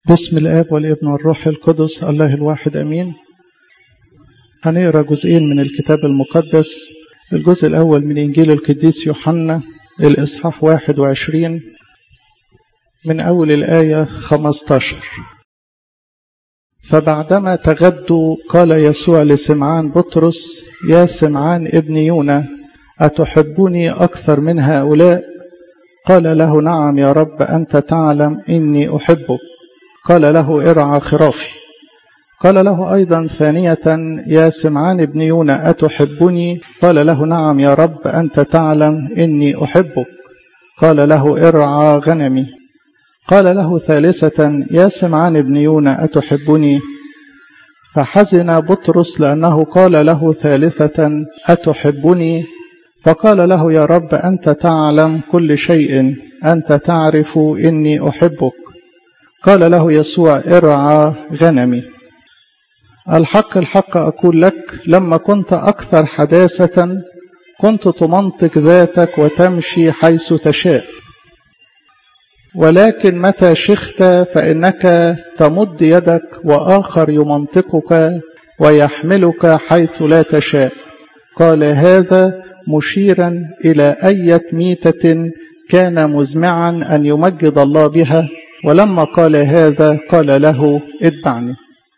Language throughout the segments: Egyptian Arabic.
بسم الآب والابن والروح القدس الله الواحد أمين هنقرأ جزئين من الكتاب المقدس الجزء الأول من إنجيل القديس يوحنا الإصحاح 21 من أول الآية 15 فبعدما تغدوا قال يسوع لسمعان بطرس يا سمعان ابن يونا أتحبني أكثر من هؤلاء قال له نعم يا رب أنت تعلم إني أحبك قال له ارعى خرافي قال له أيضا ثانية يا سمعان ابن يونا أتحبني قال له نعم يا رب أنت تعلم إني أحبك قال له ارعى غنمي قال له ثالثة يا سمعان ابن يونا أتحبني فحزن بطرس لأنه قال له ثالثة أتحبني فقال له يا رب أنت تعلم كل شيء أنت تعرف إني أحبك قال له يسوع ارعى غنمي الحق الحق أقول لك لما كنت أكثر حداثة كنت تمنطق ذاتك وتمشي حيث تشاء ولكن متى شخت فإنك تمد يدك وآخر يمنطقك ويحملك حيث لا تشاء قال هذا مشيرا إلى أية ميتة كان مزمعا أن يمجد الله بها ولما قال هذا قال له اتبعني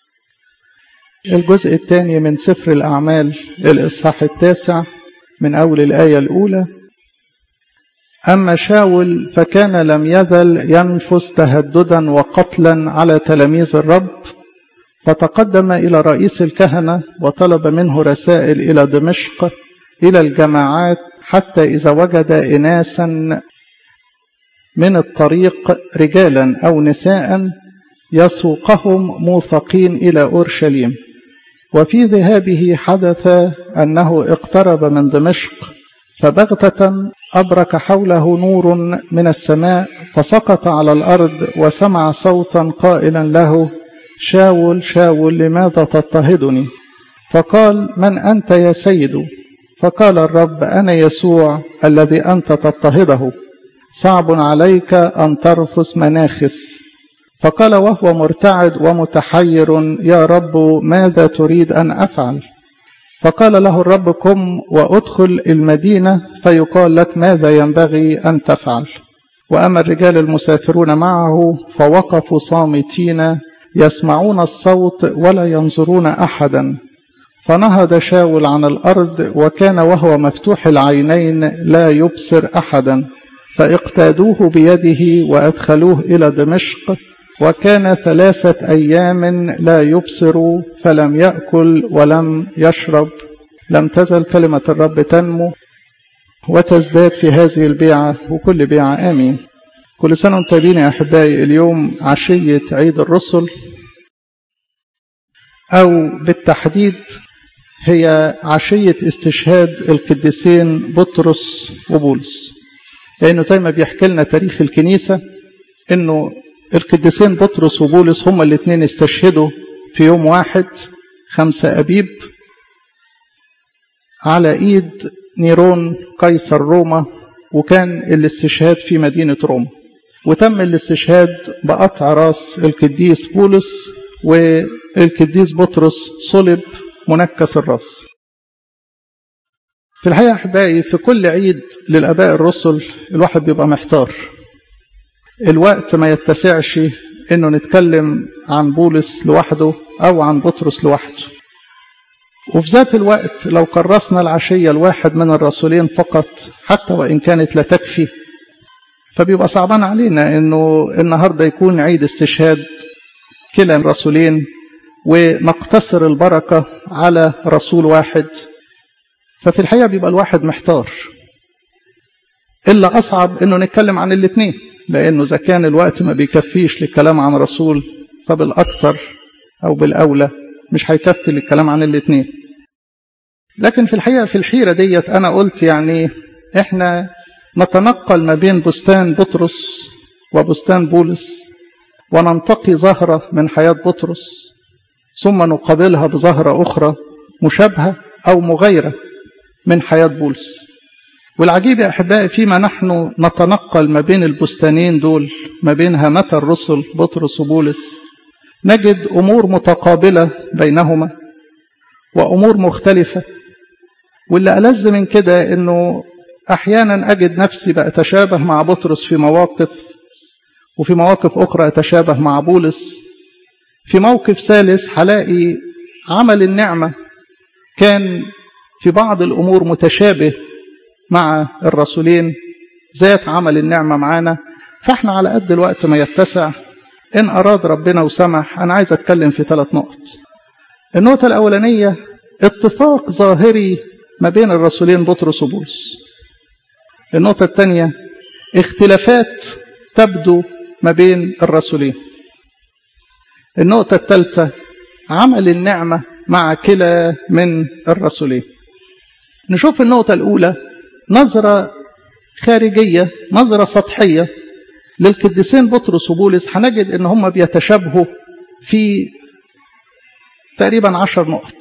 الجزء الثاني من سفر الأعمال الإصحاح التاسع من أول الآية الأولى أما شاول فكان لم يزل ينفس تهددا وقتلا على تلاميذ الرب فتقدم إلى رئيس الكهنة وطلب منه رسائل إلى دمشق إلى الجماعات حتى إذا وجد إناسا من الطريق رجالا أو نساء يسوقهم موثقين إلى أورشليم وفي ذهابه حدث أنه اقترب من دمشق فبغتة أبرك حوله نور من السماء فسقط على الأرض وسمع صوتا قائلا له شاول شاول لماذا تضطهدني فقال من أنت يا سيد فقال الرب أنا يسوع الذي أنت تضطهده صعب عليك أن ترفس مناخس فقال وهو مرتعد ومتحير يا رب ماذا تريد أن أفعل فقال له الرب قم وأدخل المدينة فيقال لك ماذا ينبغي أن تفعل وأما الرجال المسافرون معه فوقفوا صامتين يسمعون الصوت ولا ينظرون أحدا فنهض شاول عن الأرض وكان وهو مفتوح العينين لا يبصر أحدا فاقتادوه بيده وأدخلوه إلى دمشق وكان ثلاثة أيام لا يبصر فلم يأكل ولم يشرب لم تزل كلمة الرب تنمو وتزداد في هذه البيعة وكل بيعة آمين كل سنة وانتم طيبين يا أحبائي اليوم عشية عيد الرسل أو بالتحديد هي عشية استشهاد القديسين بطرس وبولس لأنه زي ما بيحكي لنا تاريخ الكنيسة إنه القديسين بطرس وبولس هما الاثنين استشهدوا في يوم واحد خمسة أبيب على إيد نيرون قيصر روما وكان الاستشهاد في مدينة روما وتم الاستشهاد بقطع راس القديس بولس والقديس بطرس صلب منكس الراس في الحقيقة أحبائي في كل عيد للآباء الرسل الواحد بيبقى محتار الوقت ما يتسعش إنه نتكلم عن بولس لوحده أو عن بطرس لوحده وفي ذات الوقت لو كرسنا العشية الواحد من الرسولين فقط حتى وإن كانت لا تكفي فبيبقى صعبان علينا إنه النهاردة يكون عيد استشهاد كلا الرسولين ونقتصر البركة على رسول واحد ففي الحقيقة بيبقى الواحد محتار إلا أصعب إنه نتكلم عن الاثنين لأنه إذا كان الوقت ما بيكفيش للكلام عن رسول فبالأكثر أو بالأولى مش هيكفي للكلام عن الاثنين لكن في الحقيقة في الحيرة ديت أنا قلت يعني إحنا نتنقل ما بين بستان بطرس وبستان بولس وننتقي زهرة من حياة بطرس ثم نقابلها بزهرة أخرى مشابهة أو مغايرة من حياة بولس والعجيب يا أحبائي فيما نحن نتنقل ما بين البستانين دول ما بين هامة الرسل بطرس وبولس نجد أمور متقابلة بينهما وأمور مختلفة واللي ألذ من كده أنه أحيانا أجد نفسي بأتشابه مع بطرس في مواقف وفي مواقف أخرى أتشابه مع بولس في موقف ثالث هلاقي عمل النعمة كان في بعض الأمور متشابه مع الرسولين ذات عمل النعمة معانا فاحنا على قد الوقت ما يتسع إن أراد ربنا وسمح أنا عايز أتكلم في ثلاث نقط النقطة الأولانية اتفاق ظاهري ما بين الرسولين بطرس وبولس النقطة الثانية اختلافات تبدو ما بين الرسولين النقطة الثالثة عمل النعمة مع كلا من الرسولين نشوف النقطة الأولى نظرة خارجية نظرة سطحية للقديسين بطرس وبولس هنجد ان هم بيتشابهوا في تقريبا عشر نقط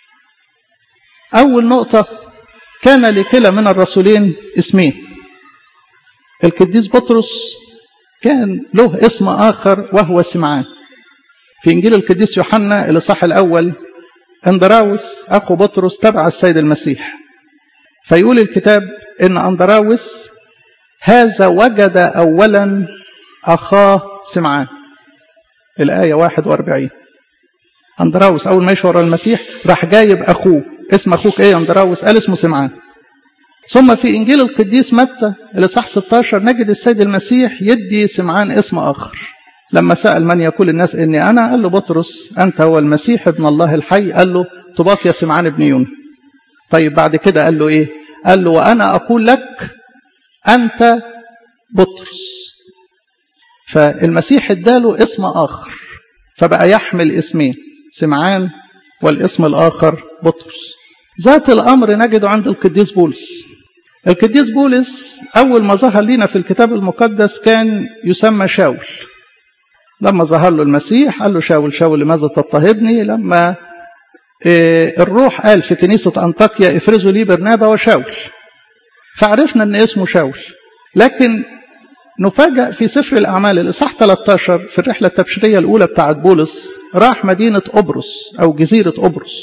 أول نقطة كان لكلا من الرسولين اسمين القديس بطرس كان له اسم آخر وهو سمعان في إنجيل القديس يوحنا الإصحاح الأول أندراوس أخو بطرس تبع السيد المسيح فيقول الكتاب إن أندراوس هذا وجد أولا أخاه سمعان الآية 41 أندراوس أول ما يشعر المسيح راح جايب أخوه اسم أخوك إيه أندراوس قال اسمه سمعان ثم في إنجيل القديس متى الإصحاح 16 نجد السيد المسيح يدي سمعان اسم آخر لما سأل من يقول الناس إني أنا قال له بطرس أنت هو المسيح ابن الله الحي قال له طباق يا سمعان ابن يونا طيب بعد كده قال له إيه قال له وأنا أقول لك أنت بطرس فالمسيح اداله اسم آخر فبقى يحمل اسمين سمعان والاسم الآخر بطرس ذات الأمر نجده عند القديس بولس القديس بولس أول ما ظهر لنا في الكتاب المقدس كان يسمى شاول لما ظهر له المسيح قال له شاول شاول لماذا تضطهدني لما الروح قال في كنيسة أنطاكيا افرزوا لي برنابا وشاول فعرفنا أن اسمه شاول لكن نفاجأ في سفر الأعمال الإصحاح 13 في الرحلة التبشيرية الأولى بتاعت بولس راح مدينة أبرص أو جزيرة أبرص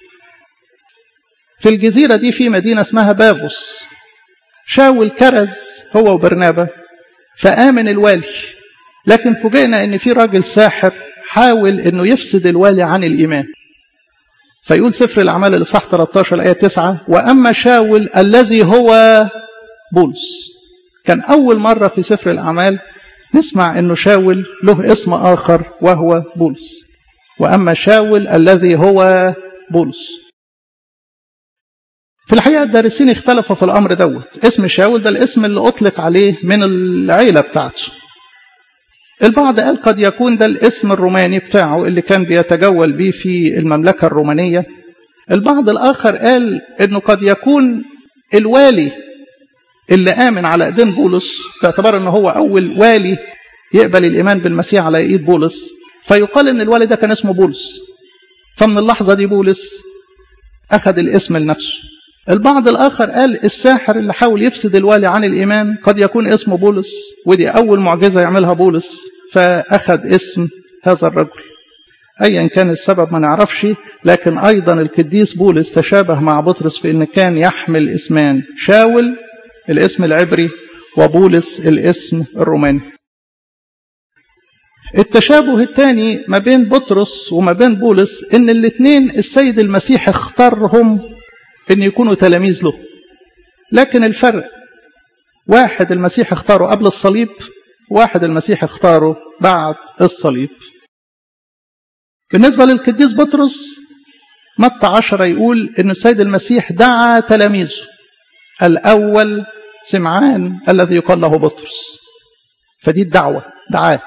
في الجزيرة دي في مدينة اسمها بافوس شاول كرز هو وبرنابا فآمن الوالي لكن فوجئنا ان في راجل ساحر حاول انه يفسد الوالي عن الايمان فيقول سفر الاعمال الاصحاح 13 الايه 9 واما شاول الذي هو بولس كان اول مره في سفر الاعمال نسمع انه شاول له اسم اخر وهو بولس واما شاول الذي هو بولس في الحقيقه الدارسين اختلفوا في الامر دوت اسم شاول ده الاسم اللي اطلق عليه من العيله بتاعته البعض قال قد يكون ده الاسم الروماني بتاعه اللي كان بيتجول به في المملكة الرومانية البعض الآخر قال أنه قد يكون الوالي اللي آمن على إيدين بولس باعتبار أنه هو أول والي يقبل الإيمان بالمسيح على إيد بولس فيقال أن الوالي ده كان اسمه بولس فمن اللحظة دي بولس أخذ الاسم لنفسه البعض الآخر قال الساحر اللي حاول يفسد الوالي عن الإيمان قد يكون اسمه بولس ودي أول معجزة يعملها بولس فأخذ اسم هذا الرجل أيا كان السبب ما نعرفش لكن أيضا القديس بولس تشابه مع بطرس في أن كان يحمل اسمان شاول الاسم العبري وبولس الاسم الروماني التشابه الثاني ما بين بطرس وما بين بولس ان الاثنين السيد المسيح اختارهم ان يكونوا تلاميذ له لكن الفرق واحد المسيح اختاره قبل الصليب واحد المسيح اختاره بعد الصليب بالنسبة للقديس بطرس متى عشرة يقول ان السيد المسيح دعا تلاميذه الاول سمعان الذي يقال له بطرس فدي الدعوة دعاه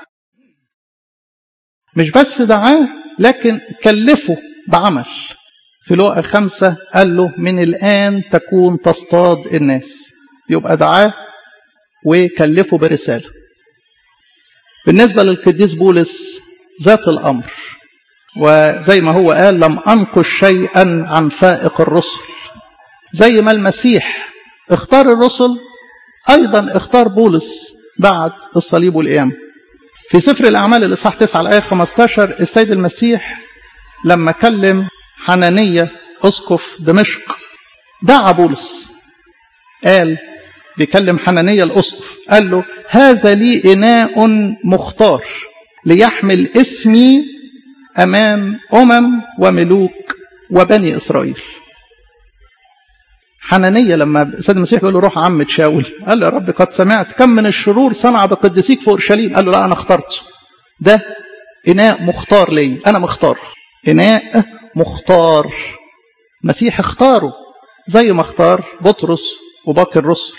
مش بس دعاه لكن كلفه بعمل في لقا خمسة قال له من الآن تكون تصطاد الناس يبقى دعاه وكلفه برسالة بالنسبة للقديس بولس ذات الأمر وزي ما هو قال لم أنقش شيئا عن فائق الرسل زي ما المسيح اختار الرسل أيضا اختار بولس بعد الصليب والقيامة في سفر الأعمال الإصحاح 9 الآية 15 السيد المسيح لما كلم حنانية أسقف دمشق دعا بولس قال بيكلم حنانية الأسقف قال له هذا لي إناء مختار ليحمل اسمي أمام أمم وملوك وبني إسرائيل حنانية لما السيد المسيح بيقول له روح عم تشاول قال له يا رب قد سمعت كم من الشرور صنع بقدسيك في أورشليم قال له لا أنا اخترته ده إناء مختار لي أنا مختار إناء مختار مسيح اختاره زي ما اختار بطرس وباقي الرسل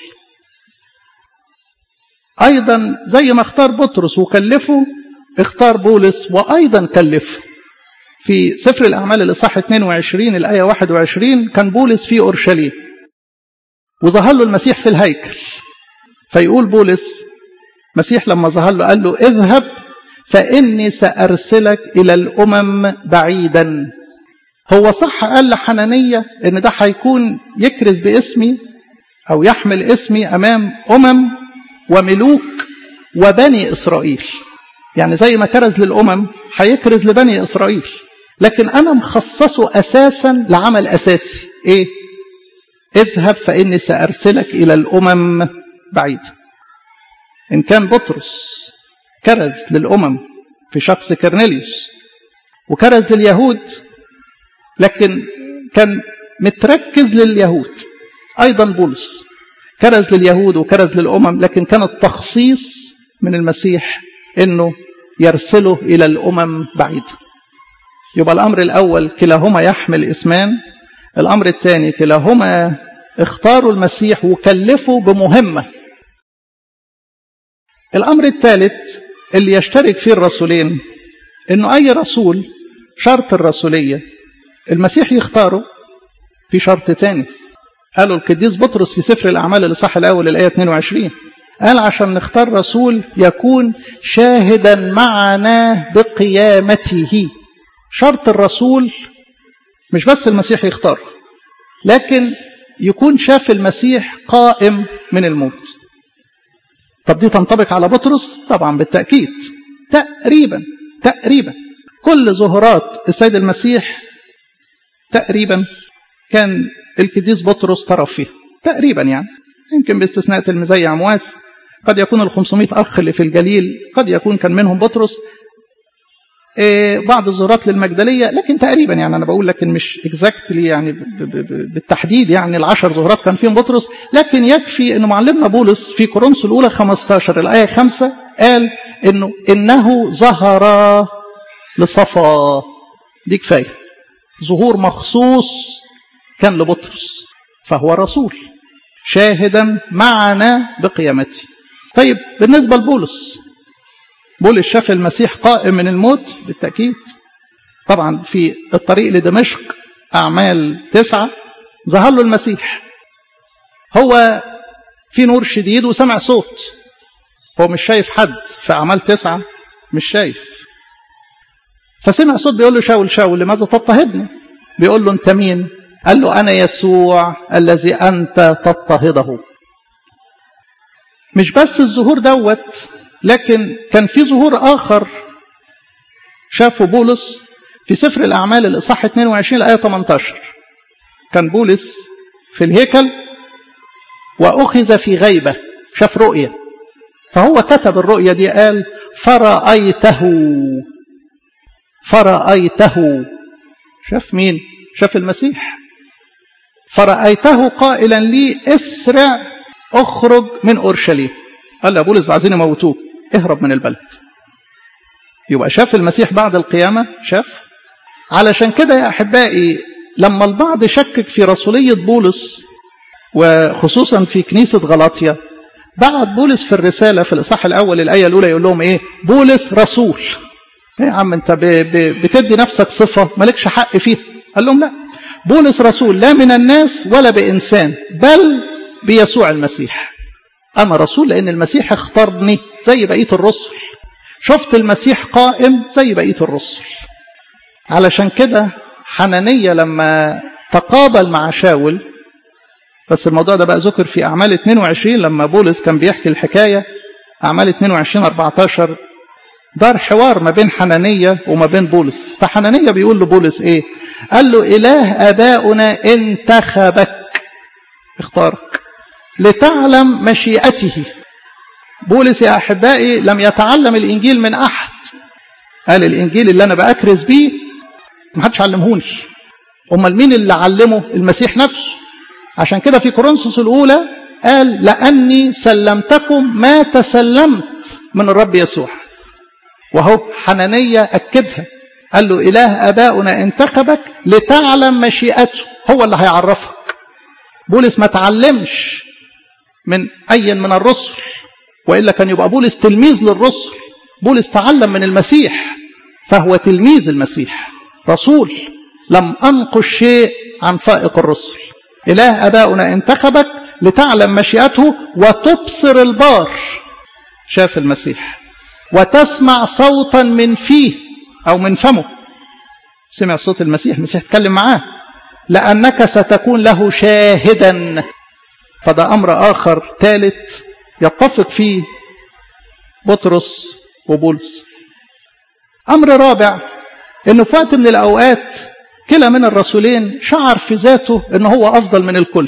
أيضا زي ما اختار بطرس وكلفه اختار بولس وأيضا كلفه في سفر الأعمال الإصحاح 22 الآية 21 كان بولس في أورشليم وظهر له المسيح في الهيكل فيقول بولس مسيح لما ظهر له قال له اذهب فإني سأرسلك إلى الأمم بعيدا هو صح قال لحنانية إن ده هيكون يكرز باسمي أو يحمل اسمي أمام أمم وملوك وبني إسرائيل يعني زي ما كرز للأمم هيكرز لبني إسرائيل لكن أنا مخصصه أساسا لعمل أساسي إيه؟ اذهب فإني سأرسلك إلى الأمم بعيد إن كان بطرس كرز للأمم في شخص كرنيليوس وكرز لليهود لكن كان متركز لليهود أيضا بولس كرز لليهود وكرز للأمم لكن كان التخصيص من المسيح أنه يرسله إلى الأمم بعيد يبقى الأمر الأول كلاهما يحمل اسمان الأمر الثاني كلاهما اختاروا المسيح وكلفوا بمهمة الأمر الثالث اللي يشترك فيه الرسولين أنه أي رسول شرط الرسولية المسيح يختاره في شرط تاني قالوا القديس بطرس في سفر الأعمال الإصحاح الأول الآية 22 قال عشان نختار رسول يكون شاهدا معنا بقيامته شرط الرسول مش بس المسيح يختار لكن يكون شاف المسيح قائم من الموت طب دي تنطبق على بطرس طبعا بالتأكيد تقريبا تقريبا كل ظهورات السيد المسيح تقريبا كان القديس بطرس طرف فيها تقريبا يعني يمكن باستثناء تلميذي عمواس قد يكون ال 500 أخ اللي في الجليل قد يكون كان منهم بطرس إيه بعض الظهورات للمجدلية لكن تقريبا يعني أنا بقول لكن مش اكزاكتلي يعني بالتحديد يعني العشر ظهورات كان فيهم بطرس لكن يكفي أن معلمنا بولس في كورنثوس الأولى 15 الآية 5 قال إنه إنه ظهر لصفا دي كفاية ظهور مخصوص كان لبطرس فهو رسول شاهدا معنا بقيامته طيب بالنسبة لبولس بولس شاف المسيح قائم من الموت بالتأكيد طبعا في الطريق لدمشق أعمال تسعة ظهر له المسيح هو في نور شديد وسمع صوت هو مش شايف حد في أعمال تسعة مش شايف فسمع صوت بيقول له شاول شاول لماذا تضطهدني بيقول له انت مين قال له أنا يسوع الذي أنت تضطهده مش بس الظهور دوت لكن كان في ظهور آخر شافه بولس في سفر الأعمال الإصحاح 22 الآية 18 كان بولس في الهيكل وأخذ في غيبة شاف رؤية فهو كتب الرؤية دي قال فرأيته فرأيته شاف مين شاف المسيح فرأيته قائلا لي اسرع اخرج من أورشليم قال له بولس عايزين يموتوه اهرب من البلد يبقى شاف المسيح بعد القيامة شاف علشان كده يا أحبائي لما البعض شكك في رسولية بولس وخصوصا في كنيسة غلاطيا بعت بولس في الرسالة في الإصحاح الأول الآية الأولى يقول لهم إيه بولس رسول إيه يا عم أنت بتدي نفسك صفة مالكش حق فيها قال لهم لا بولس رسول لا من الناس ولا بإنسان بل بيسوع المسيح أنا رسول لأن المسيح اختارني زي بقية الرسل شفت المسيح قائم زي بقية الرسل علشان كده حنانية لما تقابل مع شاول بس الموضوع ده بقى ذكر في أعمال 22 لما بولس كان بيحكي الحكاية أعمال 22 14 دار حوار ما بين حنانية وما بين بولس فحنانية بيقول لبولس إيه قال له إله آباؤنا انتخبك اختارك لتعلم مشيئته بولس يا أحبائي لم يتعلم الإنجيل من أحد قال الإنجيل اللي أنا بأكرز بيه ما حدش علمهوني أمال مين اللي علمه المسيح نفسه عشان كده في كورنثوس الأولى قال لأني سلمتكم ما تسلمت من الرب يسوع وهو حنانية أكدها قال له إله أباؤنا انتخبك لتعلم مشيئته هو اللي هيعرفك بولس ما تعلمش من أي من الرسل وإلا كان يبقى بولس تلميذ للرسل بولس تعلم من المسيح فهو تلميذ المسيح رسول لم أنقش شيء عن فائق الرسل إله أباؤنا انتخبك لتعلم مشيئته وتبصر البار شاف المسيح وتسمع صوتا من فيه أو من فمه سمع صوت المسيح المسيح اتكلم معاه لأنك ستكون له شاهدا فده أمر آخر ثالث يتفق فيه بطرس وبولس أمر رابع أنه في وقت من الأوقات كلا من الرسولين شعر في ذاته أنه هو أفضل من الكل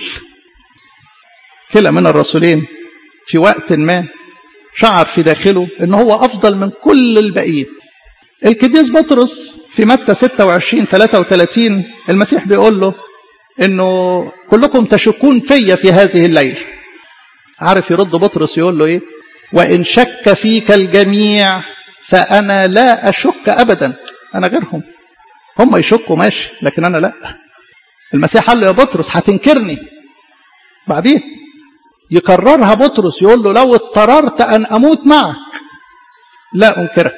كلا من الرسولين في وقت ما شعر في داخله أنه هو أفضل من كل الباقيين القديس بطرس في متى 26 33 المسيح بيقول له انه كلكم تشكون فيا في هذه الليله عارف يرد بطرس يقول له ايه وان شك فيك الجميع فانا لا اشك ابدا انا غيرهم هم يشكوا ماشي لكن انا لا المسيح قال له يا بطرس هتنكرني بعدين يكررها بطرس يقول له لو اضطررت ان اموت معك لا انكرك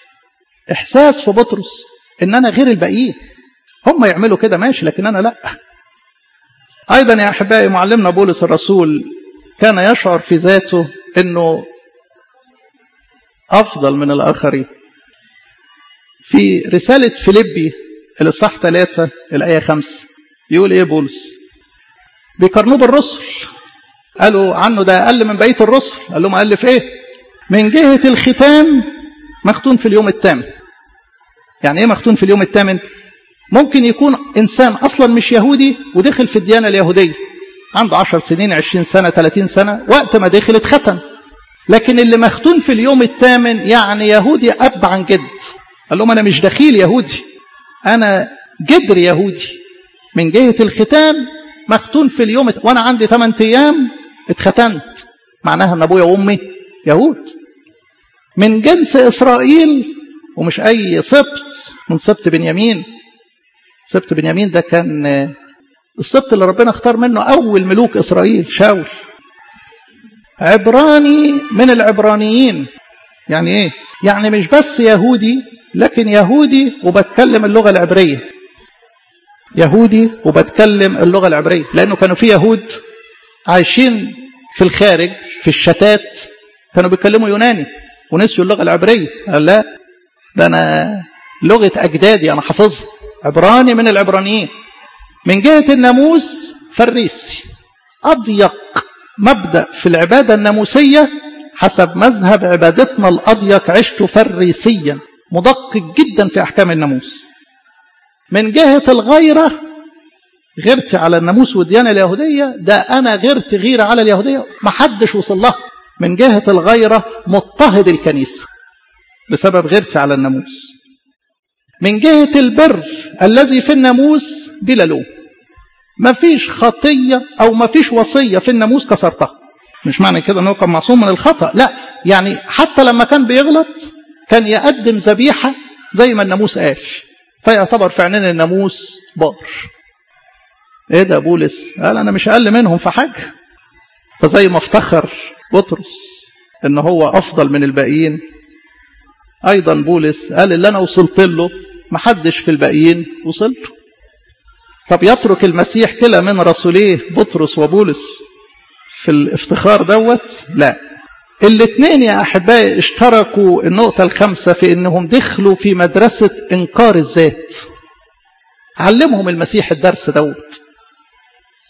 احساس في بطرس ان انا غير الباقيين هم يعملوا كده ماشي لكن انا لا ايضا يا احبائي معلمنا بولس الرسول كان يشعر في ذاته انه افضل من الاخرين في رسالة فيليبي الإصحاح 3 الآية 5 يقول إيه بولس؟ بيقارنوه بالرسل قالوا عنه ده أقل من بقية الرسل قال لهم أقل في إيه؟ من جهة الختان مختون في اليوم الثامن يعني إيه مختون في اليوم الثامن؟ ممكن يكون إنسان أصلا مش يهودي ودخل في الديانة اليهودية عنده 10 سنين 20 سنة 30 سنة وقت ما دخل اتختن لكن اللي مختون في اليوم الثامن يعني يهودي أب عن جد قال لهم أنا مش دخيل يهودي أنا جدر يهودي من جهة الختان مختون في اليوم وأنا عندي 8 أيام اتختنت معناها أن أبويا وأمي يهود من جنس إسرائيل ومش أي سبط من سبط بنيامين سبط بنيامين ده كان السبط اللي ربنا اختار منه أول ملوك إسرائيل شاول عبراني من العبرانيين يعني إيه؟ يعني مش بس يهودي لكن يهودي وبتكلم اللغة العبرية يهودي وبتكلم اللغة العبرية لأنه كانوا في يهود عايشين في الخارج في الشتات كانوا بيتكلموا يوناني ونسيوا اللغة العبرية قال لا ده أنا لغة أجدادي أنا حافظها عبراني من العبرانيين من جهة الناموس فريسي أضيق مبدأ في العبادة الناموسية حسب مذهب عبادتنا الأضيق عشت فريسيا مدقق جدا في أحكام الناموس من جهة الغيرة غيرتي على الناموس والديانة اليهودية ده أنا غيرت غيرة على اليهودية ما حدش وصل لها من جهة الغيرة مضطهد الكنيسة بسبب غيرتي على الناموس من جهة البر الذي في الناموس بلا لوم ما فيش خطية أو ما فيش وصية في الناموس كسرتها مش معنى كده أنه كان معصوم من الخطأ لا يعني حتى لما كان بيغلط كان يقدم ذبيحة زي ما الناموس قال فيعتبر في عينين الناموس بار ايه ده بولس قال انا مش اقل منهم في حاجة فزي ما افتخر بطرس ان هو افضل من الباقيين ايضا بولس قال اللي انا وصلت له محدش في الباقيين وصل له طب يترك المسيح كلا من رسوليه بطرس وبولس في الافتخار دوت لا الاثنين يا احبائي اشتركوا النقطة الخامسة في انهم دخلوا في مدرسة انكار الذات علمهم المسيح الدرس دوت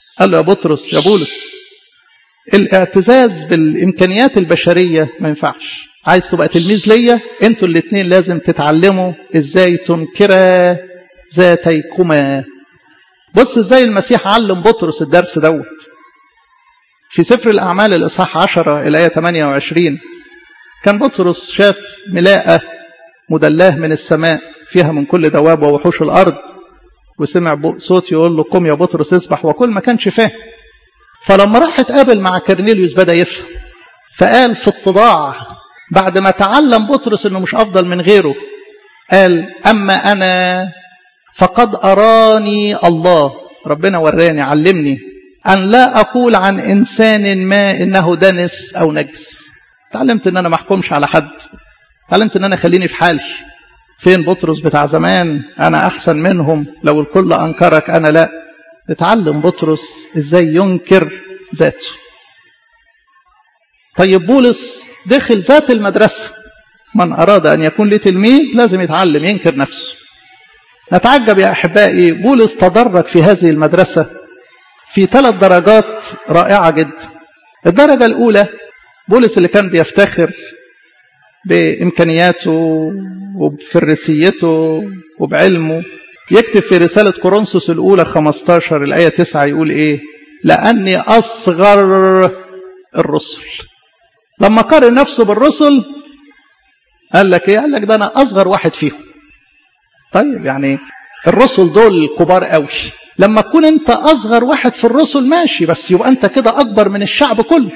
قال له يا بطرس يا بولس الاعتزاز بالامكانيات البشريه ما ينفعش عايز تبقى تلميذ ليا انتوا الاثنين لازم تتعلموا ازاي تنكرا ذاتيكما بص ازاي المسيح علم بطرس الدرس دوت في سفر الاعمال الاصحاح 10 الايه 28 كان بطرس شاف ملاءه مدلاه من السماء فيها من كل دواب ووحوش الارض وسمع صوت يقول له قم يا بطرس اسبح وكل ما كانش فاهم فلما راح اتقابل مع كرنيليوس بدا يفهم فقال في اتضاع بعد ما تعلم بطرس انه مش افضل من غيره قال اما انا فقد اراني الله ربنا وراني علمني ان لا اقول عن انسان ما انه دنس او نجس تعلمت ان انا ما احكمش على حد تعلمت ان انا خليني في حالي فين بطرس بتاع زمان انا احسن منهم لو الكل انكرك انا لا اتعلم بطرس ازاي ينكر ذاته طيب بولس دخل ذات المدرسة من أراد أن يكون له تلميذ لازم يتعلم ينكر نفسه نتعجب يا أحبائي بولس تدرج في هذه المدرسة في ثلاث درجات رائعة جدا الدرجة الأولى بولس اللي كان بيفتخر بإمكانياته وبفرسيته وبعلمه يكتب في رسالة كورنثوس الأولى 15 الآية 9 يقول إيه لأني أصغر الرسل لما قارن نفسه بالرسل قال لك إيه قال لك ده أنا أصغر واحد فيهم طيب يعني الرسل دول كبار قوي لما تكون أنت أصغر واحد في الرسل ماشي بس يبقى أنت كده أكبر من الشعب كله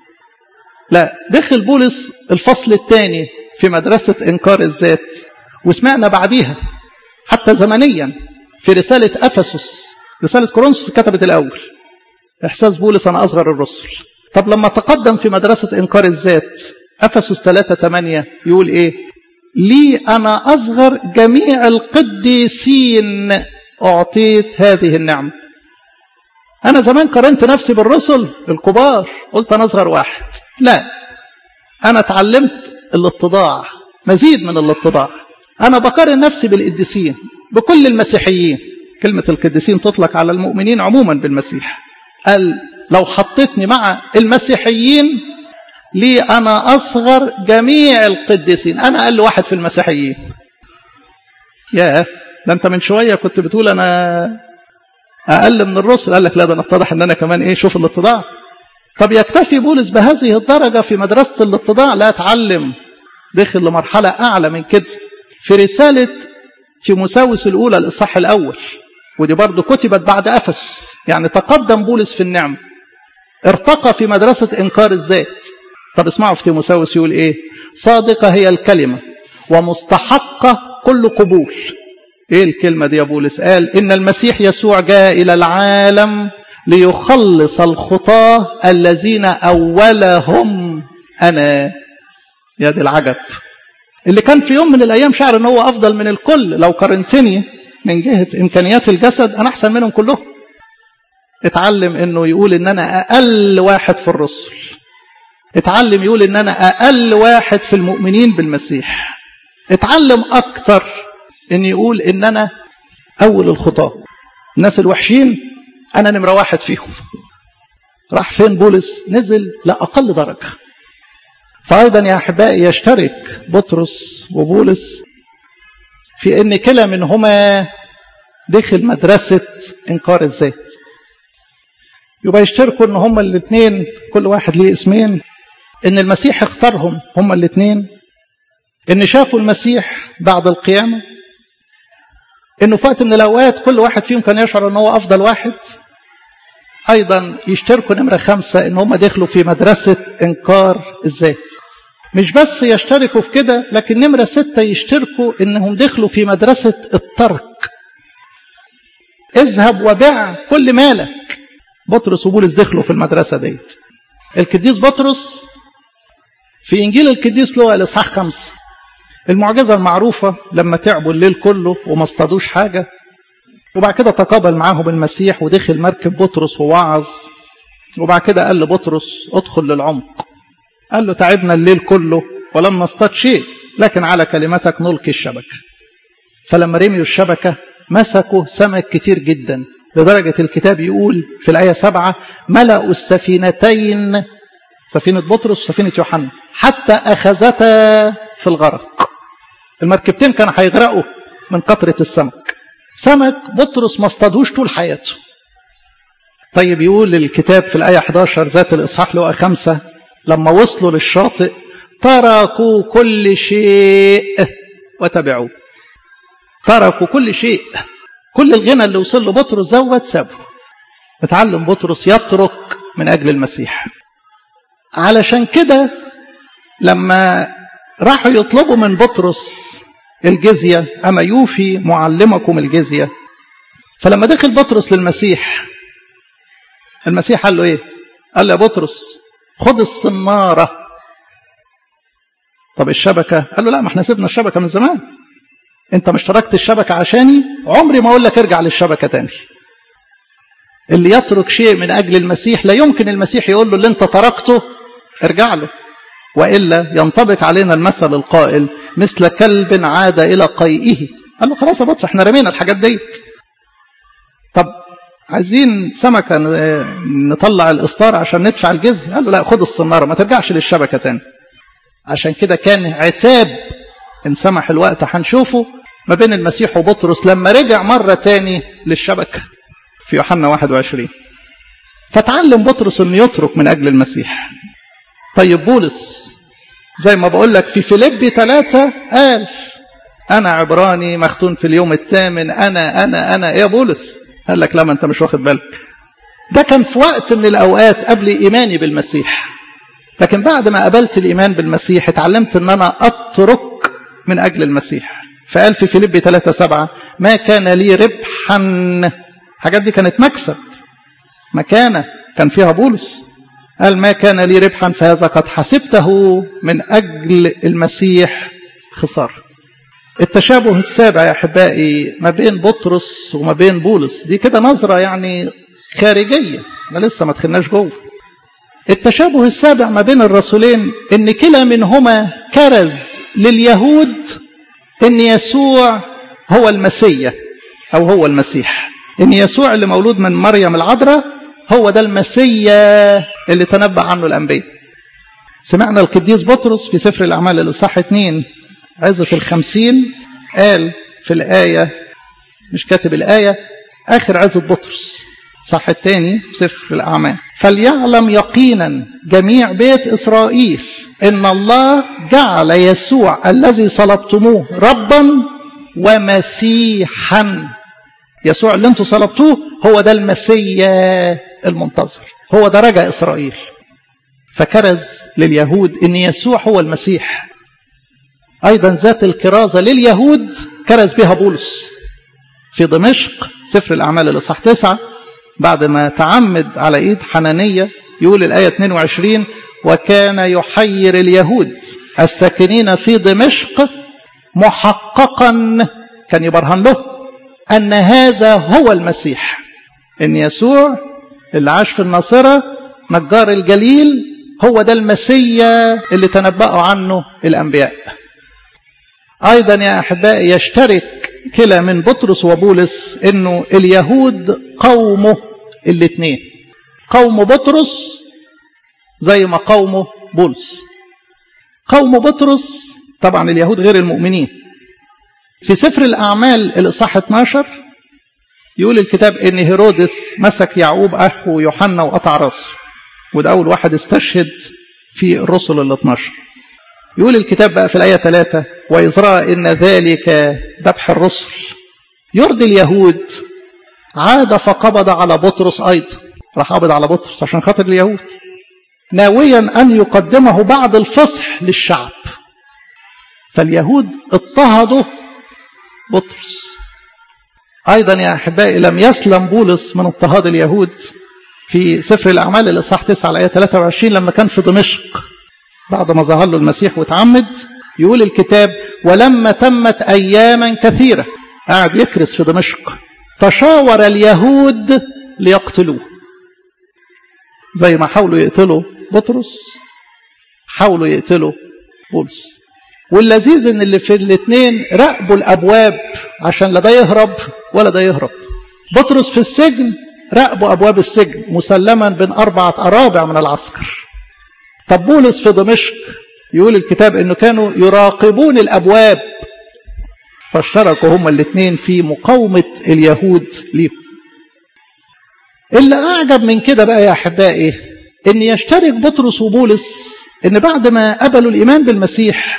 لا دخل بولس الفصل الثاني في مدرسة إنكار الذات وسمعنا بعديها حتى زمنيا في رسالة أفسس رسالة كورنثوس كتبت الأول إحساس بولس أنا أصغر الرسل طب لما تقدم في مدرسة إنكار الذات أفسس 3 8 يقول إيه لي أنا أصغر جميع القديسين أعطيت هذه النعمة أنا زمان قارنت نفسي بالرسل الكبار قلت أنا أصغر واحد لا أنا اتعلمت الاتضاع مزيد من الاتضاع أنا بقارن نفسي بالقديسين بكل المسيحيين كلمة القديسين تطلق على المؤمنين عموما بالمسيح قال لو حطيتني مع المسيحيين لي أنا أصغر جميع القديسين أنا أقل واحد في المسيحيين يا ده أنت من شوية كنت بتقول أنا أقل من الرسل قال لك لا ده نتضح أن أنا كمان إيه شوف الاتضاع طب يكتفي بولس بهذه الدرجة في مدرسة الاتضاع لا اتعلم دخل لمرحلة أعلى من كده في رسالة في مساوس الأولى الإصحاح الأول ودي برضه كتبت بعد أفسس يعني تقدم بولس في النعمة ارتقى في مدرسة إنكار الذات طب اسمعوا في تيموساوس يقول إيه صادقة هي الكلمة ومستحقة كل قبول إيه الكلمة دي يا بولس قال إن المسيح يسوع جاء إلى العالم ليخلص الخطاة الذين أولهم أنا يا دي العجب اللي كان في يوم من الأيام شعر أنه هو أفضل من الكل لو قارنتني من جهة إمكانيات الجسد أنا أحسن منهم كلهم اتعلم أنه يقول أن أنا أقل واحد في الرسل اتعلم يقول أن أنا أقل واحد في المؤمنين بالمسيح اتعلم أكتر أن يقول أن أنا أول الخطاة الناس الوحشين أنا نمرة واحد فيهم راح فين بولس نزل لأقل درجة فأيضا يا أحبائي يشترك بطرس وبولس في أن كلا منهما دخل مدرسة إنكار الذات يبقى يشتركوا أن هما الاثنين كل واحد ليه اسمين أن المسيح اختارهم هما الاثنين أن شافوا المسيح بعد القيامة أنه في وقت من الأوقات كل واحد فيهم كان يشعر أنه هو أفضل واحد أيضا يشتركوا نمرة خمسة أن هم دخلوا في مدرسة إنكار الذات مش بس يشتركوا في كده لكن نمرة ستة يشتركوا أنهم دخلوا في مدرسة الترك اذهب وبع كل مالك بطرس وبولس دخلوا في المدرسة ديت القديس بطرس في إنجيل القديس لوقا الإصحاح خمسة المعجزة المعروفة لما تعبوا الليل كله وما اصطادوش حاجة وبعد كده تقابل معاهم المسيح ودخل مركب بطرس ووعظ وبعد كده قال لبطرس ادخل للعمق قال له تعبنا الليل كله ولم نصطاد شيء لكن على كلمتك نلقي الشبكة فلما رميوا الشبكة مسكوا سمك كتير جدا لدرجة الكتاب يقول في الآية سبعة ملأوا السفينتين سفينة بطرس وسفينة يوحنا حتى أخذتا في الغرق المركبتين كانوا هيغرقوا من كثرة السمك سمك بطرس ما اصطادوش طول حياته طيب يقول الكتاب في الآية 11 ذات الإصحاح لقى خمسة لما وصلوا للشاطئ تركوا كل شيء وتبعوه تركوا كل شيء كل الغنى اللي وصل له بطرس دوت سابه اتعلم بطرس يترك من أجل المسيح علشان كده لما راحوا يطلبوا من بطرس الجزية أما يوفي معلمكم الجزية فلما دخل بطرس للمسيح المسيح قال له ايه قال له يا بطرس خد الصنارة طب الشبكة قال له لا ما احنا سيبنا الشبكة من زمان انت مش تركت الشبكة عشاني عمري ما اقول لك ارجع للشبكة تاني اللي يترك شيء من اجل المسيح لا يمكن المسيح يقول له اللي انت تركته ارجع له والا ينطبق علينا المثل القائل مثل كلب عاد الى قيئه قال له خلاص يا بطرس احنا رمينا الحاجات ديت طب عايزين سمكة نطلع الإسطار عشان ندفع الجزء قال له لا خد الصنارة ما ترجعش للشبكة تاني عشان كده كان عتاب إن سمح الوقت هنشوفه ما بين المسيح وبطرس لما رجع مرة تاني للشبكة في يوحنا 21 فتعلم بطرس أنه يترك من أجل المسيح طيب بولس زي ما بقول لك في فيليبي ثلاثة قال أنا عبراني مختون في اليوم الثامن أنا أنا أنا يا بولس قال لك لا ما أنت مش واخد بالك ده كان في وقت من الأوقات قبل إيماني بالمسيح لكن بعد ما قبلت الإيمان بالمسيح اتعلمت أن أنا أترك من أجل المسيح فقال في فيليبي 3 7 ما كان لي ربحا الحاجات دي كانت مكسب مكانة كان فيها بولس قال ما كان لي ربحا فهذا قد حسبته من أجل المسيح خسارة التشابه السابع يا أحبائي ما بين بطرس وما بين بولس دي كده نظرة يعني خارجية احنا لسه ما دخلناش جوه التشابه السابع ما بين الرسولين ان كلا منهما كرز لليهود ان يسوع هو المسيح او هو المسيح ان يسوع اللي مولود من مريم العذراء هو ده المسيا اللي تنبأ عنه الانبياء سمعنا القديس بطرس في سفر الاعمال الاصحاح 2 عزة الخمسين قال في الآية مش كاتب الآية آخر عزة بطرس صح الثاني سفر الأعمال فليعلم يقينا جميع بيت إسرائيل إن الله جعل يسوع الذي صلبتموه ربا ومسيحا يسوع اللي انتم صلبتوه هو ده المسيا المنتظر هو ده رجع إسرائيل فكرز لليهود إن يسوع هو المسيح أيضا ذات الكرازة لليهود كرز بها بولس في دمشق سفر الأعمال الإصحاح 9 بعد ما تعمد على إيد حنانية يقول الآية 22 وكان يحير اليهود الساكنين في دمشق محققا كان يبرهن له أن هذا هو المسيح إن يسوع اللي عاش في الناصرة نجار الجليل هو ده المسيا اللي تنبأوا عنه الأنبياء أيضا يا أحبائي يشترك كلا من بطرس وبولس أنه اليهود قومه الاثنين قوم بطرس زي ما قومه بولس قوم بطرس طبعا اليهود غير المؤمنين في سفر الأعمال الإصحاح 12 يقول الكتاب أن هيرودس مسك يعقوب أخو يوحنا وقطع راسه وده أول واحد استشهد في الرسل ال 12 يقول الكتاب بقى في الآية 3 وإذ رأى إن ذلك ذبح الرسل يرضي اليهود عاد فقبض على بطرس أيضا راح قبض على بطرس عشان خاطر اليهود ناويا أن يقدمه بعد الفصح للشعب فاليهود اضطهدوا بطرس أيضا يا أحبائي لم يسلم بولس من اضطهاد اليهود في سفر الأعمال الإصحاح 9 الآية 23 لما كان في دمشق بعد ما ظهر له المسيح وتعمد يقول الكتاب ولما تمت أياما كثيرة قاعد يكرس في دمشق تشاور اليهود ليقتلوه زي ما حاولوا يقتلوا بطرس حاولوا يقتلوا بولس واللذيذ ان اللي في الاثنين راقبوا الابواب عشان لا ده يهرب ولا ده يهرب بطرس في السجن راقبوا أبواب السجن مسلما بين أربعة أرابع من العسكر طب بولس في دمشق يقول الكتاب انه كانوا يراقبون الابواب فاشتركوا هما الاثنين في مقاومة اليهود ليهم اللي اعجب من كده بقى يا احبائي ان يشترك بطرس وبولس ان بعد ما قبلوا الايمان بالمسيح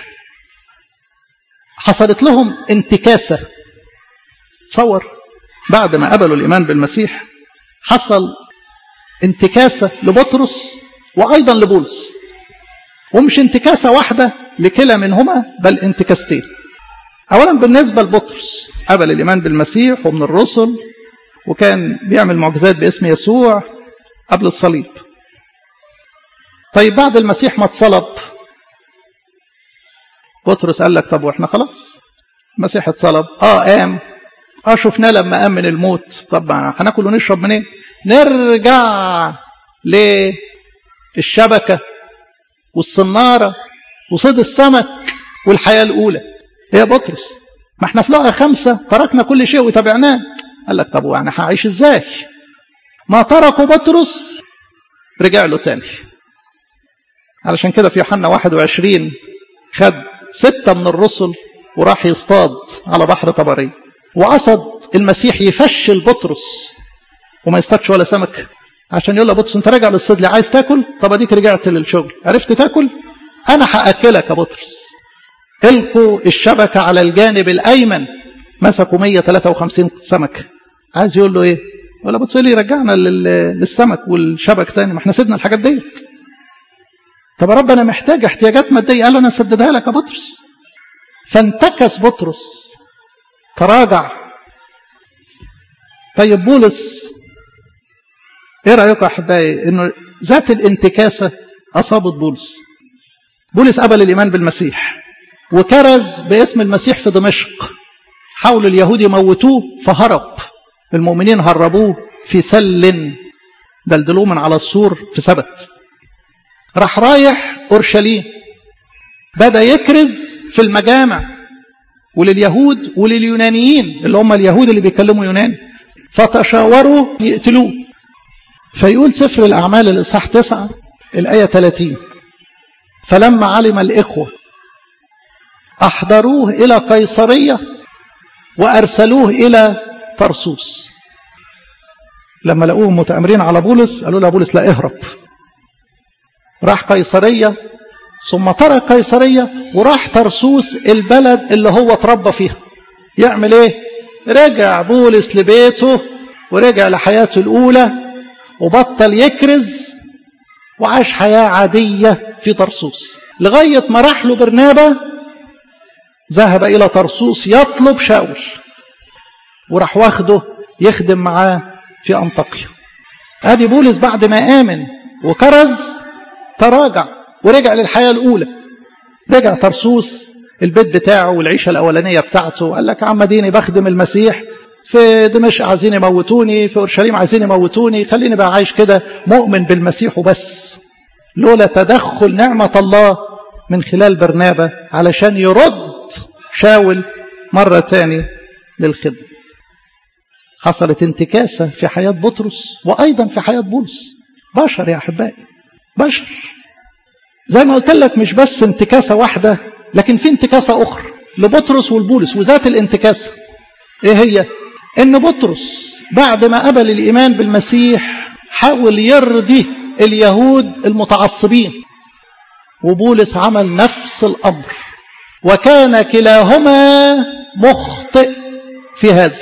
حصلت لهم انتكاسة تصور بعد ما قبلوا الايمان بالمسيح حصل انتكاسة لبطرس وايضا لبولس ومش انتكاسة واحدة لكلا منهما بل انتكاستين أولا بالنسبة لبطرس قبل الإيمان بالمسيح ومن الرسل وكان بيعمل معجزات باسم يسوع قبل الصليب طيب بعد المسيح ما اتصلب بطرس قال لك طب واحنا خلاص المسيح اتصلب اه قام اه شفناه لما قام من الموت طب هناكل ونشرب منين نرجع للشبكه والصنارة وصيد السمك والحياة الأولى هي بطرس ما احنا في لقى خمسة تركنا كل شيء وتابعناه قال لك طب وانا هعيش ازاي ما تركوا بطرس رجع له تاني علشان كده في يوحنا 21 خد ستة من الرسل وراح يصطاد على بحر طبري وقصد المسيح يفشل بطرس وما يصطادش ولا سمك عشان يقول له بطرس انت راجع للصيد لي عايز تاكل طب اديك رجعت للشغل عرفت تاكل انا هاكلك يا بطرس القوا الشبكه على الجانب الايمن مسكوا 153 سمك عايز يقول له ايه يقول له بطرس لي رجعنا للسمك والشبك تاني ما احنا سيبنا الحاجات ديت طب يا رب انا محتاج احتياجات ماديه قال له انا اسددها لك يا بطرس فانتكس بطرس تراجع طيب بولس ايه رايكم يا احبائي انه ذات الانتكاسه اصابت بولس بولس قبل الايمان بالمسيح وكرز باسم المسيح في دمشق حاولوا اليهود يموتوه فهرب المؤمنين هربوه في سل دلدلوه من على السور في سبت راح رايح اورشليم بدا يكرز في المجامع ولليهود ولليونانيين اللي هم اليهود اللي بيتكلموا يوناني فتشاوروا يقتلوه فيقول سفر الأعمال الإصحاح 9 الآية 30 فلما علم الإخوة أحضروه إلى قيصرية وأرسلوه إلى طرسوس لما لقوهم متأمرين على بولس قالوا له بولس لا اهرب راح قيصرية ثم ترك قيصرية وراح طرسوس البلد اللي هو اتربى فيها يعمل ايه رجع بولس لبيته ورجع لحياته الأولى وبطل يكرز وعاش حياة عادية في طرسوس لغاية ما راح له برنابة ذهب إلى طرسوس يطلب شاول وراح واخده يخدم معاه في أنطاكيا ادي بولس بعد ما آمن وكرز تراجع ورجع للحياة الأولى رجع طرسوس البيت بتاعه والعيشة الأولانية بتاعته قال لك عم ديني بخدم المسيح في دمشق عايزين يموتوني في اورشليم عايزين يموتوني خليني بقى عايش كده مؤمن بالمسيح وبس لولا تدخل نعمة الله من خلال برنابة علشان يرد شاول مرة تاني للخدمة حصلت انتكاسة في حياة بطرس وأيضا في حياة بولس بشر يا أحبائي بشر زي ما قلت لك مش بس انتكاسة واحدة لكن في انتكاسة أخرى لبطرس والبولس وذات الانتكاسة إيه هي؟ إن بطرس بعد ما قبل الإيمان بالمسيح حاول يرضي اليهود المتعصبين وبولس عمل نفس الأمر وكان كلاهما مخطئ في هذا